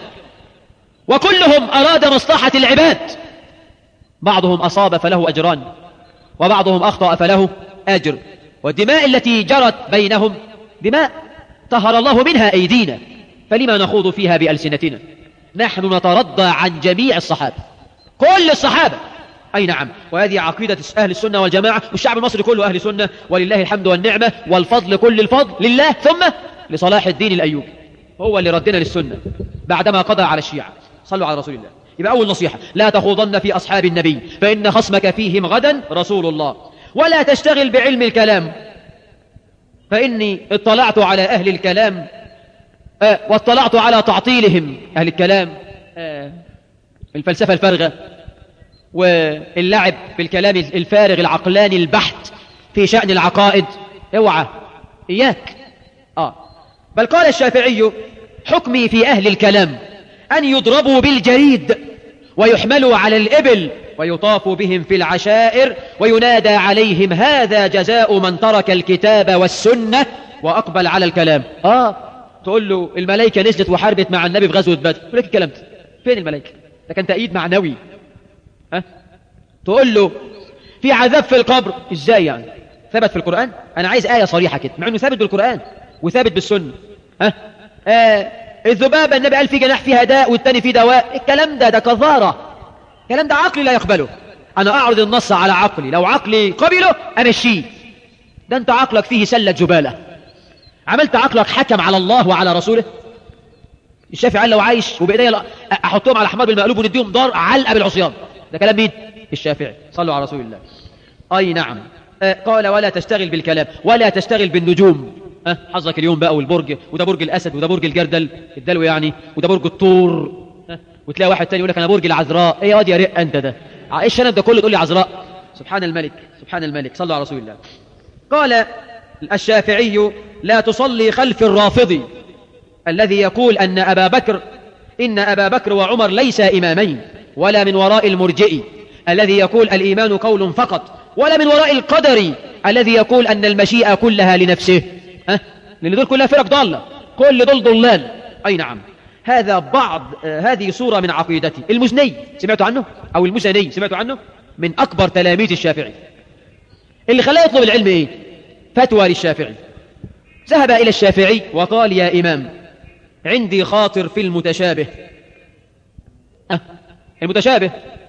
وكلهم أراد مصلحة العباد بعضهم أصاب فله أجران وبعضهم أخطأ فله أجر والدماء التي جرت بينهم دماء طهر الله منها أيدينا فلما نخوض فيها بألسنتنا نحن نترضى عن جميع الصحابة كل الصحابة أي نعم وهذه عقيدة أهل السنة والجماعة والشعب المصري كله أهل سنة ولله الحمد والنعمة والفضل كل الفضل لله ثم لصلاح الدين الأيوبي هو اللي ردنا للسنة بعدما قضى على الشيعة صلوا على رسول الله يبقى أول نصيحة لا تخوضن في أصحاب النبي فإن خصمك فيهم غدا رسول الله ولا تشتغل بعلم الكلام فإني اطلعت على أهل الكلام آه واطلعت على تعطيلهم أهل الكلام آه الفلسفة الفارغة واللعب بالكلام الفارغ العقلاني البحت في شأن العقائد اوعى إياك آه بل قال الشافعي حكمي في أهل الكلام أن يضربوا بالجريد ويحملوا على الإبل ويطاف بهم في العشائر وينادى عليهم هذا جزاء من ترك الكتاب والسنة وأقبل على الكلام آه تقول له الملائكة نزلت وحاربت مع النبي في غزوة بدر يقول لك الكلام ده فين الملائكة ده كان تأييد معنوي ها تقول له في عذاب في القبر ازاي يعني ثبت في القرآن أنا عايز آية صريحة كده مع أنه ثابت بالقرآن وثابت بالسنة ها آه الذبابة النبي قال في جناح فيها داء والتاني فيه دواء الكلام ده ده كظارة الكلام ده عقلي لا يقبله أنا أعرض النص على عقلي لو عقلي قبله أمشيه ده أنت عقلك فيه سلة زبالة عملت عقلك حكم على الله وعلى رسوله الشافعي قال لو عايش وبإيديا أحطهم على حمار بالمقلوب ونديهم دار علقة بالعصيان ده كلام مين الشافعي صلوا على رسول الله أي نعم آه قال ولا تشتغل بالكلام ولا تشتغل بالنجوم أه حظك اليوم بقى والبرج وده برج الأسد وده برج الجردل الدلو يعني وده برج الطور أه وتلاقي واحد تاني يقول لك أنا برج العذراء إيه يا واد يا رق أنت ده إيش أنا ده كله تقول لي عذراء سبحان الملك سبحان الملك صلوا على رسول الله قال الشافعي لا تصلي خلف الرافضي الذي يقول أن أبا بكر إن أبا بكر وعمر ليس إمامين ولا من وراء المرجئي الذي يقول الإيمان قول فقط ولا من وراء القدر الذي يقول أن المشيئة كلها لنفسه ها؟ لأن دول كلها فرق ضالة كل دول ضلال أي نعم هذا بعض آه هذه صورة من عقيدتي المزني سمعتوا عنه أو المزني سمعتوا عنه من أكبر تلاميذ الشافعي اللي خلاه يطلب العلم إيه فتوى للشافعي ذهب إلى الشافعي وقال يا إمام عندي خاطر في المتشابه أه المتشابه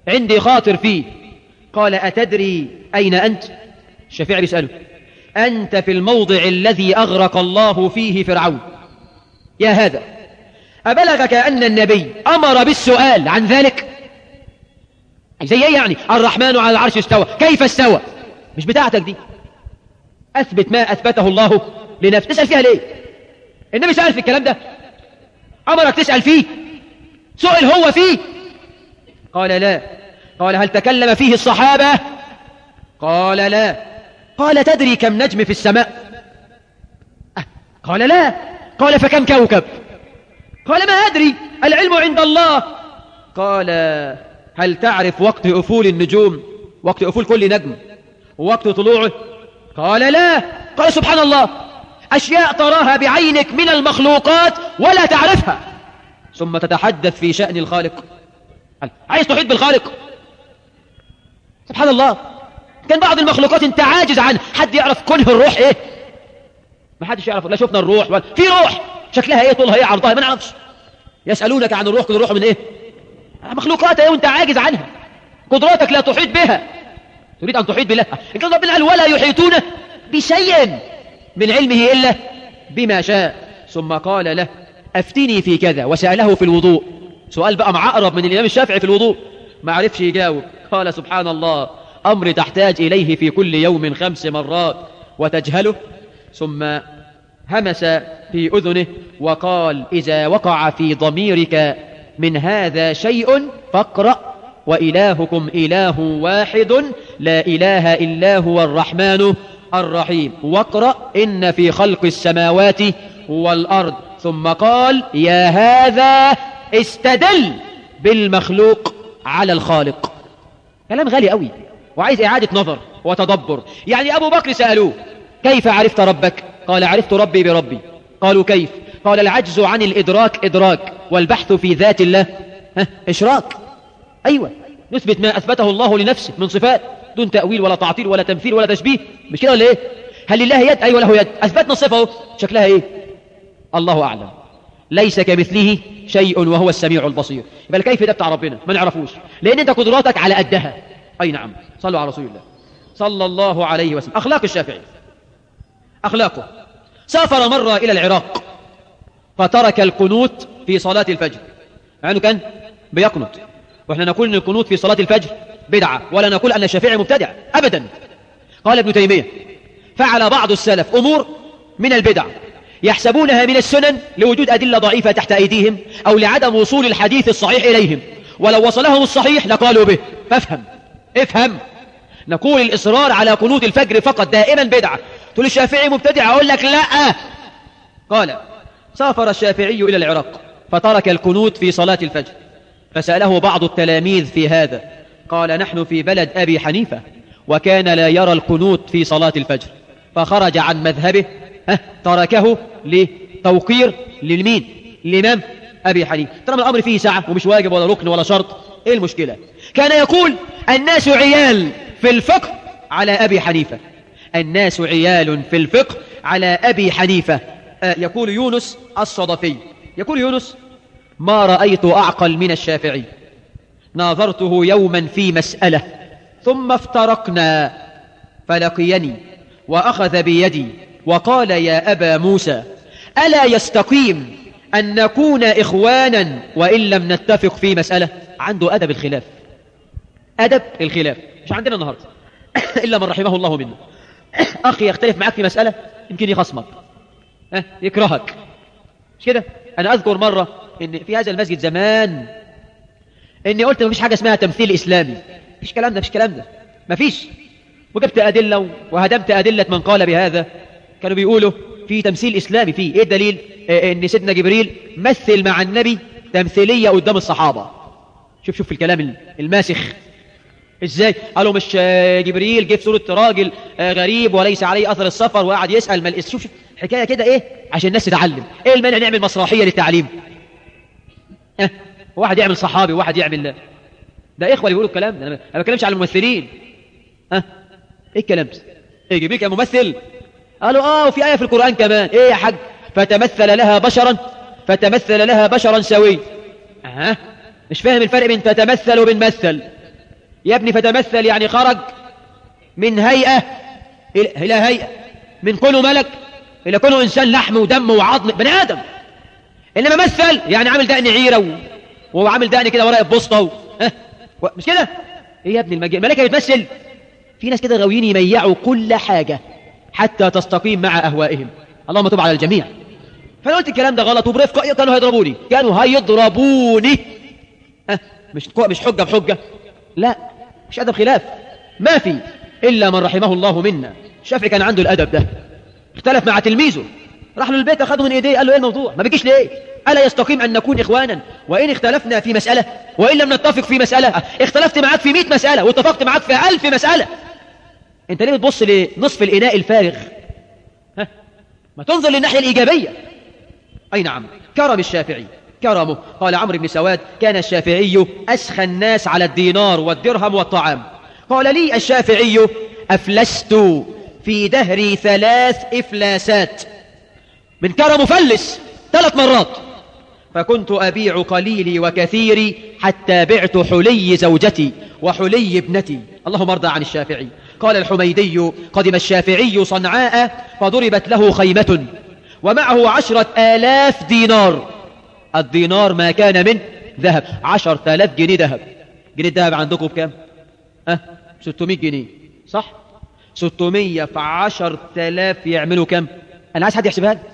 عندي خاطر فيه قال أتدري أين أنت الشافعي بيسأله أنت في الموضع الذي أغرق الله فيه فرعون يا هذا أبلغك أن النبي أمر بالسؤال عن ذلك زي ايه يعني الرحمن على العرش استوى كيف استوى مش بتاعتك دي أثبت ما أثبته الله لنفسه تسأل فيها ليه النبي سأل في الكلام ده أمرك تسأل فيه سئل هو فيه قال لا قال هل تكلم فيه الصحابة قال لا قال تدري كم نجم في السماء أه. قال لا قال فكم كوكب قال ما أدري العلم عند الله قال هل تعرف وقت أفول النجوم وقت أفول كل نجم ووقت طلوعه قال لا قال سبحان الله أشياء تراها بعينك من المخلوقات ولا تعرفها ثم تتحدث في شأن الخالق عايز تحيط بالخالق سبحان الله كان بعض المخلوقات انت عاجز عنها حد يعرف كنه الروح ايه ما حدش يعرف لا شفنا الروح ولا في روح شكلها ايه طولها ايه عرضها ما نعرفش يسألونك عن الروح كل الروح من ايه مخلوقات ايه وانت عاجز عنها قدراتك لا تحيط بها تريد ان تحيط بالله ان كان ربنا قال ولا يحيطون بشيء من علمه الا بما شاء ثم قال له افتني في كذا وسأله في الوضوء سؤال بقى معقرب من الامام الشافعي في الوضوء ما عرفش يجاوب قال سبحان الله أمر تحتاج إليه في كل يوم خمس مرات وتجهله ثم همس في أذنه وقال إذا وقع في ضميرك من هذا شيء فاقرأ وإلهكم إله واحد لا إله إلا هو الرحمن الرحيم واقرأ إن في خلق السماوات والأرض ثم قال يا هذا استدل بالمخلوق على الخالق كلام غالي قوي وعايز إعادة نظر وتدبر يعني أبو بكر سألوه كيف عرفت ربك قال عرفت ربي بربي قالوا كيف قال العجز عن الإدراك إدراك والبحث في ذات الله ها إشراك أيوة نثبت ما أثبته الله لنفسه من صفات دون تأويل ولا تعطيل ولا تمثيل ولا تشبيه مش كده ولا إيه هل لله يد أيوة له يد أثبتنا صفه شكلها إيه الله أعلم ليس كمثله شيء وهو السميع البصير يبقى كيف ده بتاع ربنا ما نعرفوش لأن أنت قدراتك على قدها أي نعم صلوا على رسول الله صلى الله عليه وسلم أخلاق الشافعي أخلاقه سافر مرة إلى العراق فترك القنوت في صلاة الفجر مع أنه كان بيقنط وإحنا نقول أن القنوت في صلاة الفجر بدعة ولا نقول أن الشافعي مبتدع أبدا قال ابن تيمية فعل بعض السلف أمور من البدع يحسبونها من السنن لوجود أدلة ضعيفة تحت أيديهم أو لعدم وصول الحديث الصحيح إليهم ولو وصلهم الصحيح لقالوا به فافهم افهم نقول الإصرار على قنوت الفجر فقط دائما بدعة تقول الشافعي مبتدع أقول لك لا قال سافر الشافعي إلى العراق فترك القنوت في صلاة الفجر فسأله بعض التلاميذ في هذا قال نحن في بلد أبي حنيفة وكان لا يرى القنوت في صلاة الفجر فخرج عن مذهبه تركه لتوقير للمين الإمام أبي حنيفة طالما الأمر فيه ساعة ومش واجب ولا ركن ولا شرط إيه المشكلة كان يقول الناس عيال في الفقه على أبي حنيفة الناس عيال في الفقه على أبي حنيفة آه يقول يونس الصدفي يقول يونس ما رأيت أعقل من الشافعي ناظرته يوما في مسألة ثم افترقنا فلقيني وأخذ بيدي وقال يا أبا موسى ألا يستقيم أن نكون إخوانا وإن لم نتفق في مسألة عنده أدب الخلاف أدب الخلاف مش عندنا النهاردة إلا من رحمه الله منا أخي يختلف معك في مسألة يمكن يخصمك أه يكرهك مش كده أنا أذكر مرة إن في هذا المسجد زمان إني قلت ما فيش حاجة اسمها تمثيل إسلامي مفيش كلام ده مفيش كلام ده مفيش وجبت أدلة وهدمت أدلة من قال بهذا كانوا بيقولوا في تمثيل إسلامي فيه إيه الدليل إيه إن سيدنا جبريل مثل مع النبي تمثيلية قدام الصحابة شوف شوف الكلام الماسخ ازاي قالوا مش جبريل جه في صورة راجل غريب وليس عليه أثر السفر وقعد يسأل ما شوف شوف حكاية كده إيه عشان الناس تتعلم إيه المانع نعمل مسرحية للتعليم اه واحد يعمل صحابي وواحد يعمل ده إخوة اللي بيقولوا الكلام ده أنا ما بتكلمش على الممثلين ها اه إيه الكلام ده إيه جبريل كان ممثل قالوا آه وفي آية في القرآن كمان إيه يا حاج فتمثل لها بشرا فتمثل لها بشرا سوي أه. مش فاهم الفرق بين تتمثل وبنمثل يا ابني فتمثل يعني خرج من هيئة إلى هيئة من كونه ملك إلى كونه إنسان لحم ودم وعظم بني آدم إنما مثل يعني عامل دقن عيرة وهو عامل دقن كده ورقة بسطة و... ها مش كده إيه يا ابني المج... الملائكة بتمثل في ناس كده غاويين يميعوا كل حاجة حتى تستقيم مع أهوائهم اللهم تب على الجميع فانا قلت الكلام ده غلط وبرفقه كانوا هيضربوني كانوا هيضربوني أه مش مش حجه بحجه لا مش ادب خلاف ما في الا من رحمه الله منا الشافعي كان عنده الادب ده اختلف مع تلميذه راح له البيت اخذه من ايديه قال له ايه الموضوع ما بيجيش ليه الا يستقيم ان نكون اخوانا وان اختلفنا في مساله وان لم نتفق في مساله اختلفت معاك في 100 مساله واتفقت معاك في 1000 مساله انت ليه بتبص لنصف الاناء الفارغ ها ما تنظر للناحيه الايجابيه أي نعم كرم الشافعي كرمه قال عمرو بن سواد كان الشافعي أسخى الناس على الدينار والدرهم والطعام قال لي الشافعي أفلست في دهري ثلاث إفلاسات من كرم فلس ثلاث مرات فكنت أبيع قليلي وكثيري حتى بعت حلي زوجتي وحلي ابنتي اللهم ارضى عن الشافعي قال الحميدي قدم الشافعي صنعاء فضربت له خيمة ومعه عشرة آلاف دينار الدينار ما كان من ذهب عشرة آلاف جنيه ذهب جنيه الذهب عندكم بكام ها 600 جنيه صح 600 في 10000 يعملوا كم انا عايز حد يحسبها لي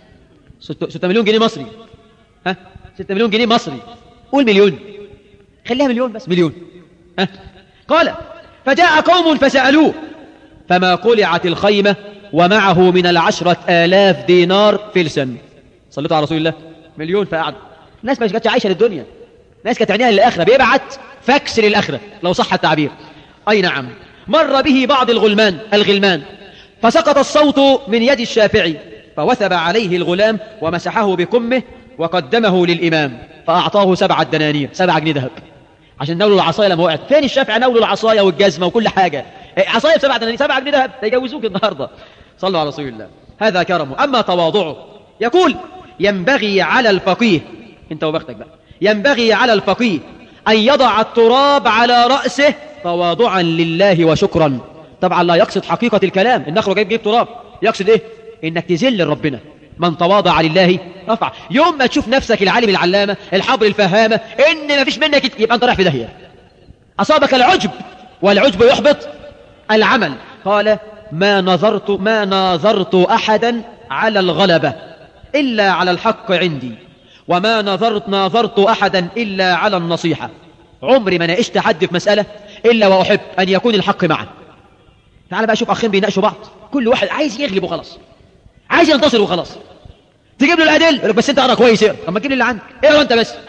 6 مليون جنيه مصري ها 6 مليون جنيه مصري قول مليون خليها مليون بس مليون ها قال فجاء قوم فسألوه فما قلعت الخيمة ومعه من العشرة آلاف دينار فلسا صليتوا على رسول الله مليون فقعد الناس ما كانتش عايشة للدنيا الناس كانت عينيها للآخرة بيبعت فاكس للآخرة لو صح التعبير أي نعم مر به بعض الغلمان الغلمان فسقط الصوت من يد الشافعي فوثب عليه الغلام ومسحه بكمه وقدمه للإمام فأعطاه سبعة دنانير سبعة جنيه ذهب عشان نولوا العصاية لما وقعت فين الشافعي نولوا العصاية والجزمة وكل حاجة عصاية بسبعة دنانير سبعة جنيه ذهب يجوزوك النهاردة صلوا على رسول الله هذا كرمه أما تواضعه يقول ينبغي على الفقيه انت وبختك بقى ينبغي على الفقيه أن يضع التراب على رأسه تواضعا لله وشكرا طبعا لا يقصد حقيقة الكلام النخل جايب جيب تراب يقصد ايه انك تذل ربنا من تواضع لله رفع يوم ما تشوف نفسك العالم العلامة الحبر الفهامة ان ما فيش منك يبقى انت رايح في داهية أصابك العجب والعجب يحبط العمل قال ما نظرت ما ناظرت أحدا على الغلبة إلا على الحق عندي وما نظرت ناظرت أحدا إلا على النصيحة عمري ما ناقشت حد في مسألة إلا وأحب أن يكون الحق معه تعال بقى شوف أخين بيناقشوا بعض كل واحد عايز يغلب وخلاص عايز ينتصر وخلاص تجيب له الأدل يقول لك بس أنت أقرأ كويس اقرأ طب ما تجيب لي اللي عندك اقرأ أنت بس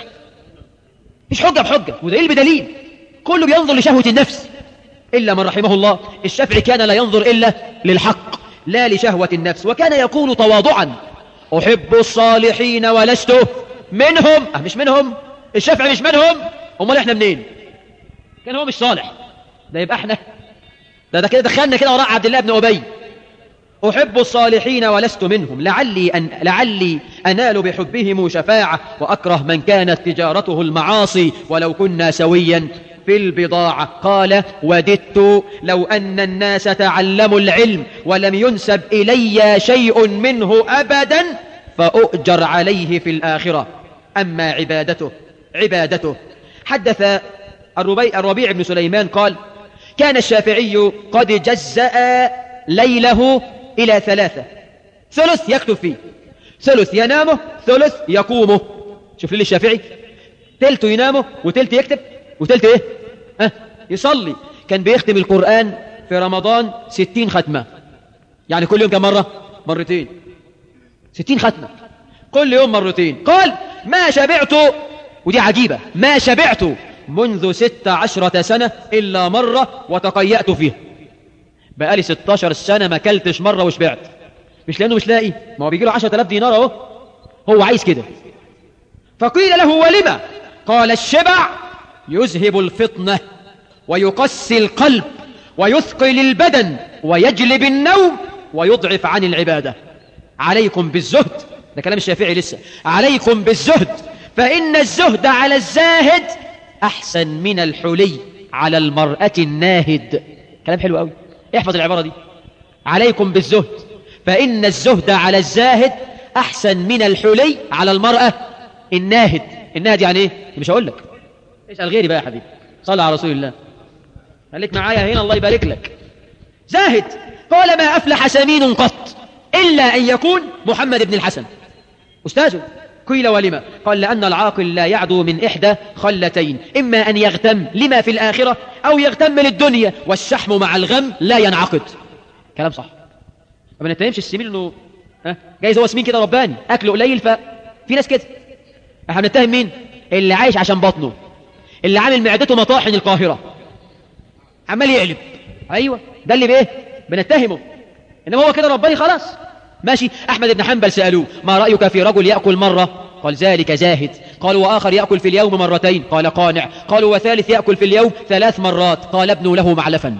مش حجة بحجة ودليل بدليل كله بينظر لشهوة النفس إلا من رحمه الله الشافعي كان لا ينظر إلا للحق لا لشهوة النفس وكان يقول تواضعا أحب الصالحين ولست منهم أه مش منهم الشافعي مش منهم أمال إحنا منين كان هو مش صالح ده يبقى إحنا ده ده كده دخلنا كده وراء عبد الله بن أبي أحب الصالحين ولست منهم لعلي, أن لعلي أنال بحبهم شفاعة وأكره من كانت تجارته المعاصي ولو كنا سويا في البضاعة قال وددت لو أن الناس تعلموا العلم ولم ينسب إلي شيء منه أبدا فأؤجر عليه في الآخرة أما عبادته عبادته حدث الربيع, الربيع بن سليمان قال كان الشافعي قد جزأ ليله إلى ثلاثة ثلث يكتب فيه ثلث ينامه ثلث يقومه شوف لي الشافعي تلت ينامه وتلت يكتب وتلت ايه ها يصلي كان بيختم القرآن في رمضان ستين ختمة يعني كل يوم كم مرة مرتين ستين ختمة كل يوم مرتين قال ما شبعت ودي عجيبة ما شبعت منذ ست عشرة سنة إلا مرة وتقيأت فيها بقالي 16 سنة ما كلتش مرة وشبعت مش لأنه مش لاقي ما هو بيجي له 10000 دينار اهو هو عايز كده فقيل له ولما قال الشبع يذهب الفطنة ويقسي القلب ويثقل البدن ويجلب النوم ويضعف عن العبادة عليكم بالزهد ده كلام الشافعي لسه عليكم بالزهد فإن الزهد على الزاهد أحسن من الحلي على المرأة الناهد كلام حلو قوي احفظ العبارة دي عليكم بالزهد فإن الزهد على الزاهد أحسن من الحلي على المرأة الناهد الناهد يعني ايه مش هقول لك اسأل غيري بقى يا حبيبي صلى على رسول الله خليك معايا هنا الله يبارك لك زاهد قال ما أفلح سمين قط إلا أن يكون محمد بن الحسن أستاذه قيل ولما قال لأن العاقل لا يعدو من إحدى خلتين إما أن يغتم لما في الآخرة أو يغتم للدنيا والشحم مع الغم لا ينعقد كلام صح ما بنتهمش السمين انه ها جايز هو سمين كده رباني اكله قليل ففي ناس كده احنا بنتهم مين اللي عايش عشان بطنه اللي عامل معدته مطاحن القاهره عمال يقلب ايوه ده اللي بايه بنتهمه انما هو كده رباني خلاص ماشي احمد بن حنبل سالوه ما رايك في رجل ياكل مره قال ذلك زاهد قالوا واخر ياكل في اليوم مرتين قال قانع قالوا وثالث ياكل في اليوم ثلاث مرات قال ابنوا له معلفا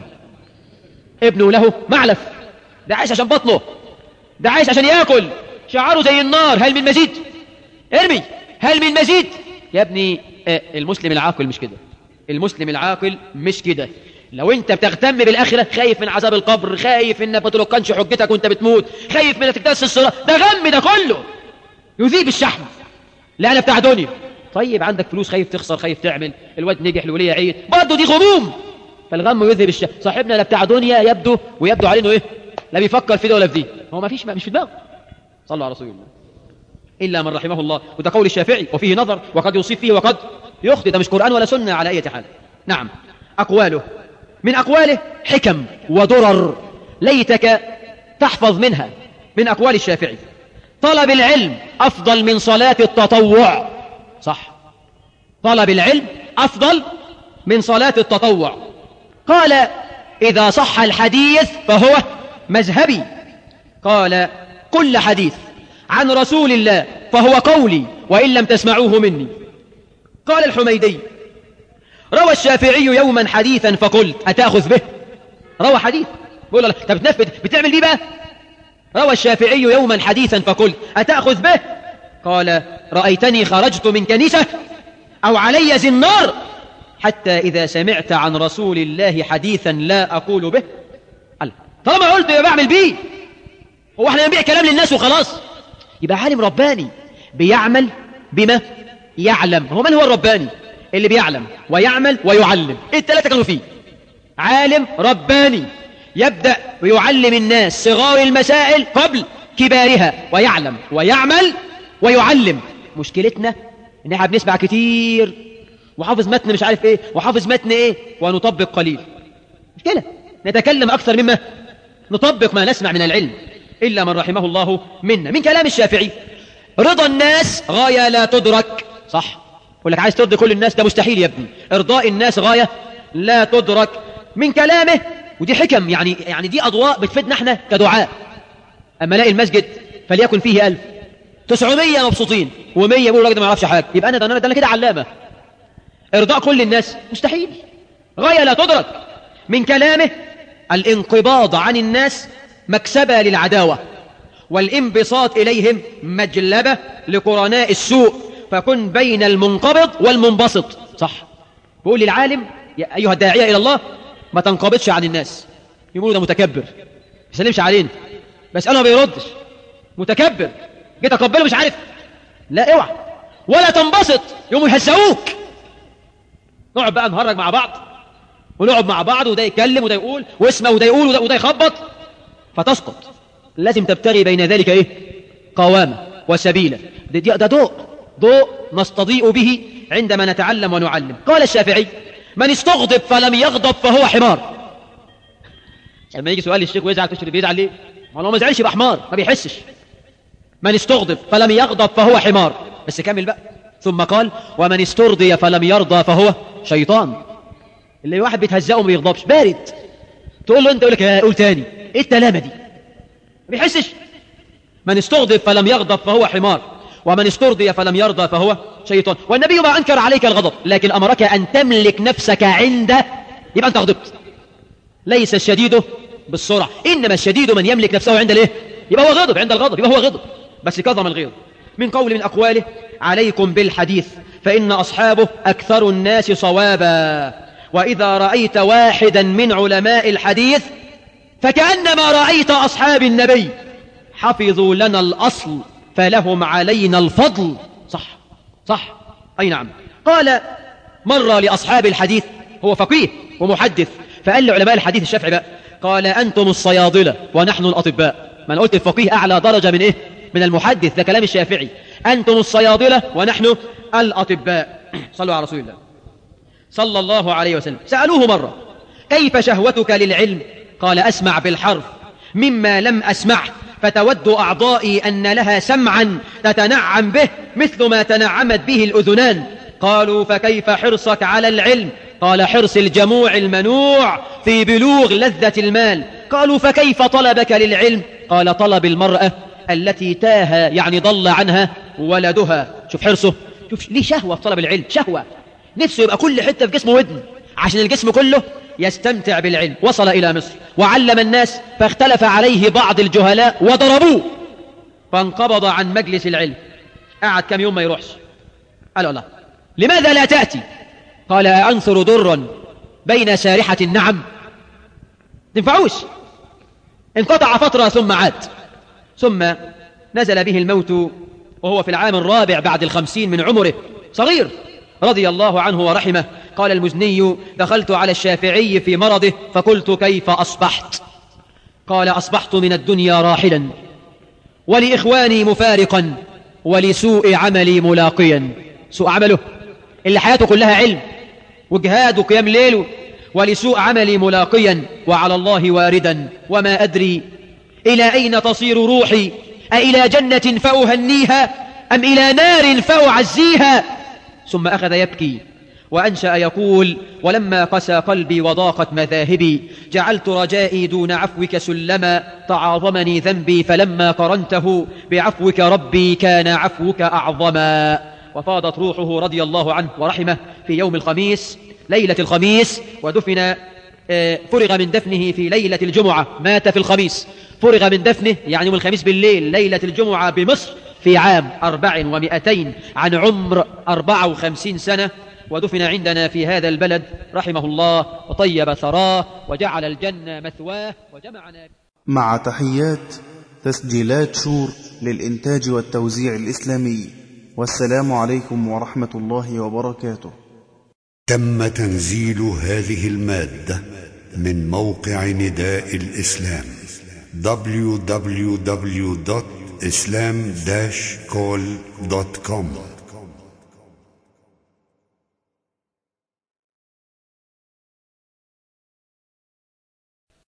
ابنوا له معلف ده عايش عشان بطنه ده عايش عشان ياكل شعاره زي النار هل من مزيد ارمي هل من مزيد يا ابني آه، المسلم العاقل مش كده المسلم العاقل مش كده لو انت بتهتم بالاخره خايف من عذاب القبر خايف انك ما تلقنش حجتك وانت بتموت خايف من انك تكتسس الصلاه ده غم ده كله يذيب الشحم لا انا بتاع دنيا طيب عندك فلوس خايف تخسر خايف تعمل الواد نجح الوليه عيد برضه دي غموم فالغم يذهب الشحم صاحبنا لا بتاع دنيا يبدو ويبدو عليه انه ايه لا بيفكر في ده ولا في دي هو ما فيش مش في دماغه صلوا على رسول الله إلا من رحمه الله وده قول الشافعي وفيه نظر وقد يصيب فيه وقد يخطئ ده مش قرآن ولا سنة على أي حال نعم أقواله من أقواله حكم ودرر ليتك تحفظ منها من أقوال الشافعي طلب العلم أفضل من صلاة التطوع صح طلب العلم أفضل من صلاة التطوع قال إذا صح الحديث فهو مذهبي قال كل حديث عن رسول الله فهو قولي وإن لم تسمعوه مني قال الحميدي روى الشافعي يوما حديثا فقلت أتأخذ به روى حديث بقول له طب بتنفذ بتعمل دي بقى روى الشافعي يوما حديثا فقلت أتأخذ به قال رأيتني خرجت من كنيسة أو علي زنار حتى إذا سمعت عن رسول الله حديثا لا أقول به قال طالما قلت يبقى بعمل بيه هو احنا نبيع كلام للناس وخلاص يبقى عالم رباني بيعمل بما يعلم هو من هو الرباني اللي بيعلم ويعمل ويعلم ايه الثلاثه كانوا فيه عالم رباني يبدأ ويعلم الناس صغار المسائل قبل كبارها ويعلم ويعمل ويعلم مشكلتنا ان احنا بنسمع كتير وحافظ متن مش عارف ايه وحافظ متن ايه ونطبق قليل مشكلة نتكلم اكثر مما نطبق ما نسمع من العلم إلا من رحمه الله منا من كلام الشافعي رضا الناس غاية لا تدرك صح يقول لك عايز ترضي كل الناس ده مستحيل يا ابني إرضاء الناس غاية لا تدرك من كلامه ودي حكم يعني يعني دي أضواء بتفيدنا احنا كدعاء أما الاقي المسجد فليكن فيه ألف تسعمية مبسوطين ومية يقولوا الراجل ده ما يعرفش حاجة يبقى أنا ده أنا ده أنا كده علامة إرضاء كل الناس مستحيل غاية لا تدرك من كلامه الانقباض عن الناس مكسبة للعداوة والانبساط إليهم مجلبة لقرناء السوء فكن بين المنقبض والمنبسط صح بقول للعالم يا أيها الداعية إلى الله ما تنقبضش عن الناس يقولوا ده متكبر ما يسلمش علينا بس أنا ما بيردش متكبر جيت أقبله مش عارف لا اوعى ولا تنبسط يقوموا يهزقوك نقعد بقى نهرج مع بعض ونقعد مع بعض وده يتكلم وده يقول واسمه وده يقول وده, وده يخبط فتسقط لازم تبتغي بين ذلك ايه قوامة وسبيلا ده, ده ضوء ضوء نستضيء به عندما نتعلم ونعلم قال الشافعي من استغضب فلم يغضب فهو حمار لما يجي سؤال للشيخ ويزعل تشرب بيزعل ليه ما هو ما زعلش يبقى حمار ما بيحسش من استغضب فلم يغضب فهو حمار بس كمل بقى ثم قال ومن استرضي فلم يرضى فهو شيطان اللي واحد بيتهزقه وما بيغضبش بارد تقول له انت يقول لك قول تاني ايه التلامه دي ما بيحسش من استغضب فلم يغضب فهو حمار ومن استرضي فلم يرضى فهو شيطان والنبي ما انكر عليك الغضب لكن امرك ان تملك نفسك عنده يبقى انت غضبت ليس الشديد بالسرعه انما الشديد من يملك نفسه عند الايه يبقى هو غضب عند الغضب يبقى هو غضب بس كظم الغيظ من قول من اقواله عليكم بالحديث فان اصحابه اكثر الناس صوابا وإذا رأيت واحدا من علماء الحديث فكأنما رأيت أصحاب النبي حفظوا لنا الأصل فلهم علينا الفضل صح صح أي نعم قال مر لأصحاب الحديث هو فقيه ومحدث فقال لعلماء الحديث الشافعي بقى قال أنتم الصيادلة ونحن الأطباء ما أنا قلت الفقيه أعلى درجة من إيه من المحدث ده كلام الشافعي أنتم الصيادلة ونحن الأطباء صلوا على رسول الله صلى الله عليه وسلم سألوه مرة كيف شهوتك للعلم قال أسمع بالحرف مما لم أسمع فتود أعضائي أن لها سمعا تتنعم به مثل ما تنعمت به الأذنان قالوا فكيف حرصك على العلم قال حرص الجموع المنوع في بلوغ لذة المال قالوا فكيف طلبك للعلم قال طلب المرأة التي تاه يعني ضل عنها ولدها شوف حرصه شوف ليه شهوة في طلب العلم شهوة نفسه يبقى كل حتة في جسمه ودن عشان الجسم كله يستمتع بالعلم وصل إلى مصر وعلم الناس فاختلف عليه بعض الجهلاء وضربوه فانقبض عن مجلس العلم قعد كم يوم ما يروحش قال الله لماذا لا تأتي قال أنثر درا بين سارحة النعم تنفعوش انقطع فترة ثم عاد ثم نزل به الموت وهو في العام الرابع بعد الخمسين من عمره صغير رضي الله عنه ورحمه قال المزني دخلت على الشافعي في مرضه فقلت كيف أصبحت قال أصبحت من الدنيا راحلا ولإخواني مفارقا ولسوء عملي ملاقيا سوء عمله اللي حياته كلها علم وجهاد وقيام ليل ولسوء عملي ملاقيا وعلى الله واردا وما أدري إلى أين تصير روحي أإلى جنة فأهنيها أم إلى نار فأعزيها ثم أخذ يبكي وأنشأ يقول ولما قسى قلبي وضاقت مذاهبي جعلت رجائي دون عفوك سلما تعاظمني ذنبي فلما قرنته بعفوك ربي كان عفوك أعظما وفاضت روحه رضي الله عنه ورحمه في يوم الخميس ليلة الخميس ودفن فرغ من دفنه في ليلة الجمعة مات في الخميس فرغ من دفنه يعني يوم الخميس بالليل ليلة الجمعة بمصر في عام أربع ومئتين عن عمر أربع وخمسين سنة ودفن عندنا في هذا البلد رحمه الله وطيب ثراه وجعل الجنة مثواه وجمعنا مع تحيات تسجيلات شور للإنتاج والتوزيع الإسلامي والسلام عليكم ورحمة الله وبركاته تم تنزيل هذه المادة من موقع نداء الإسلام www.islam-call.com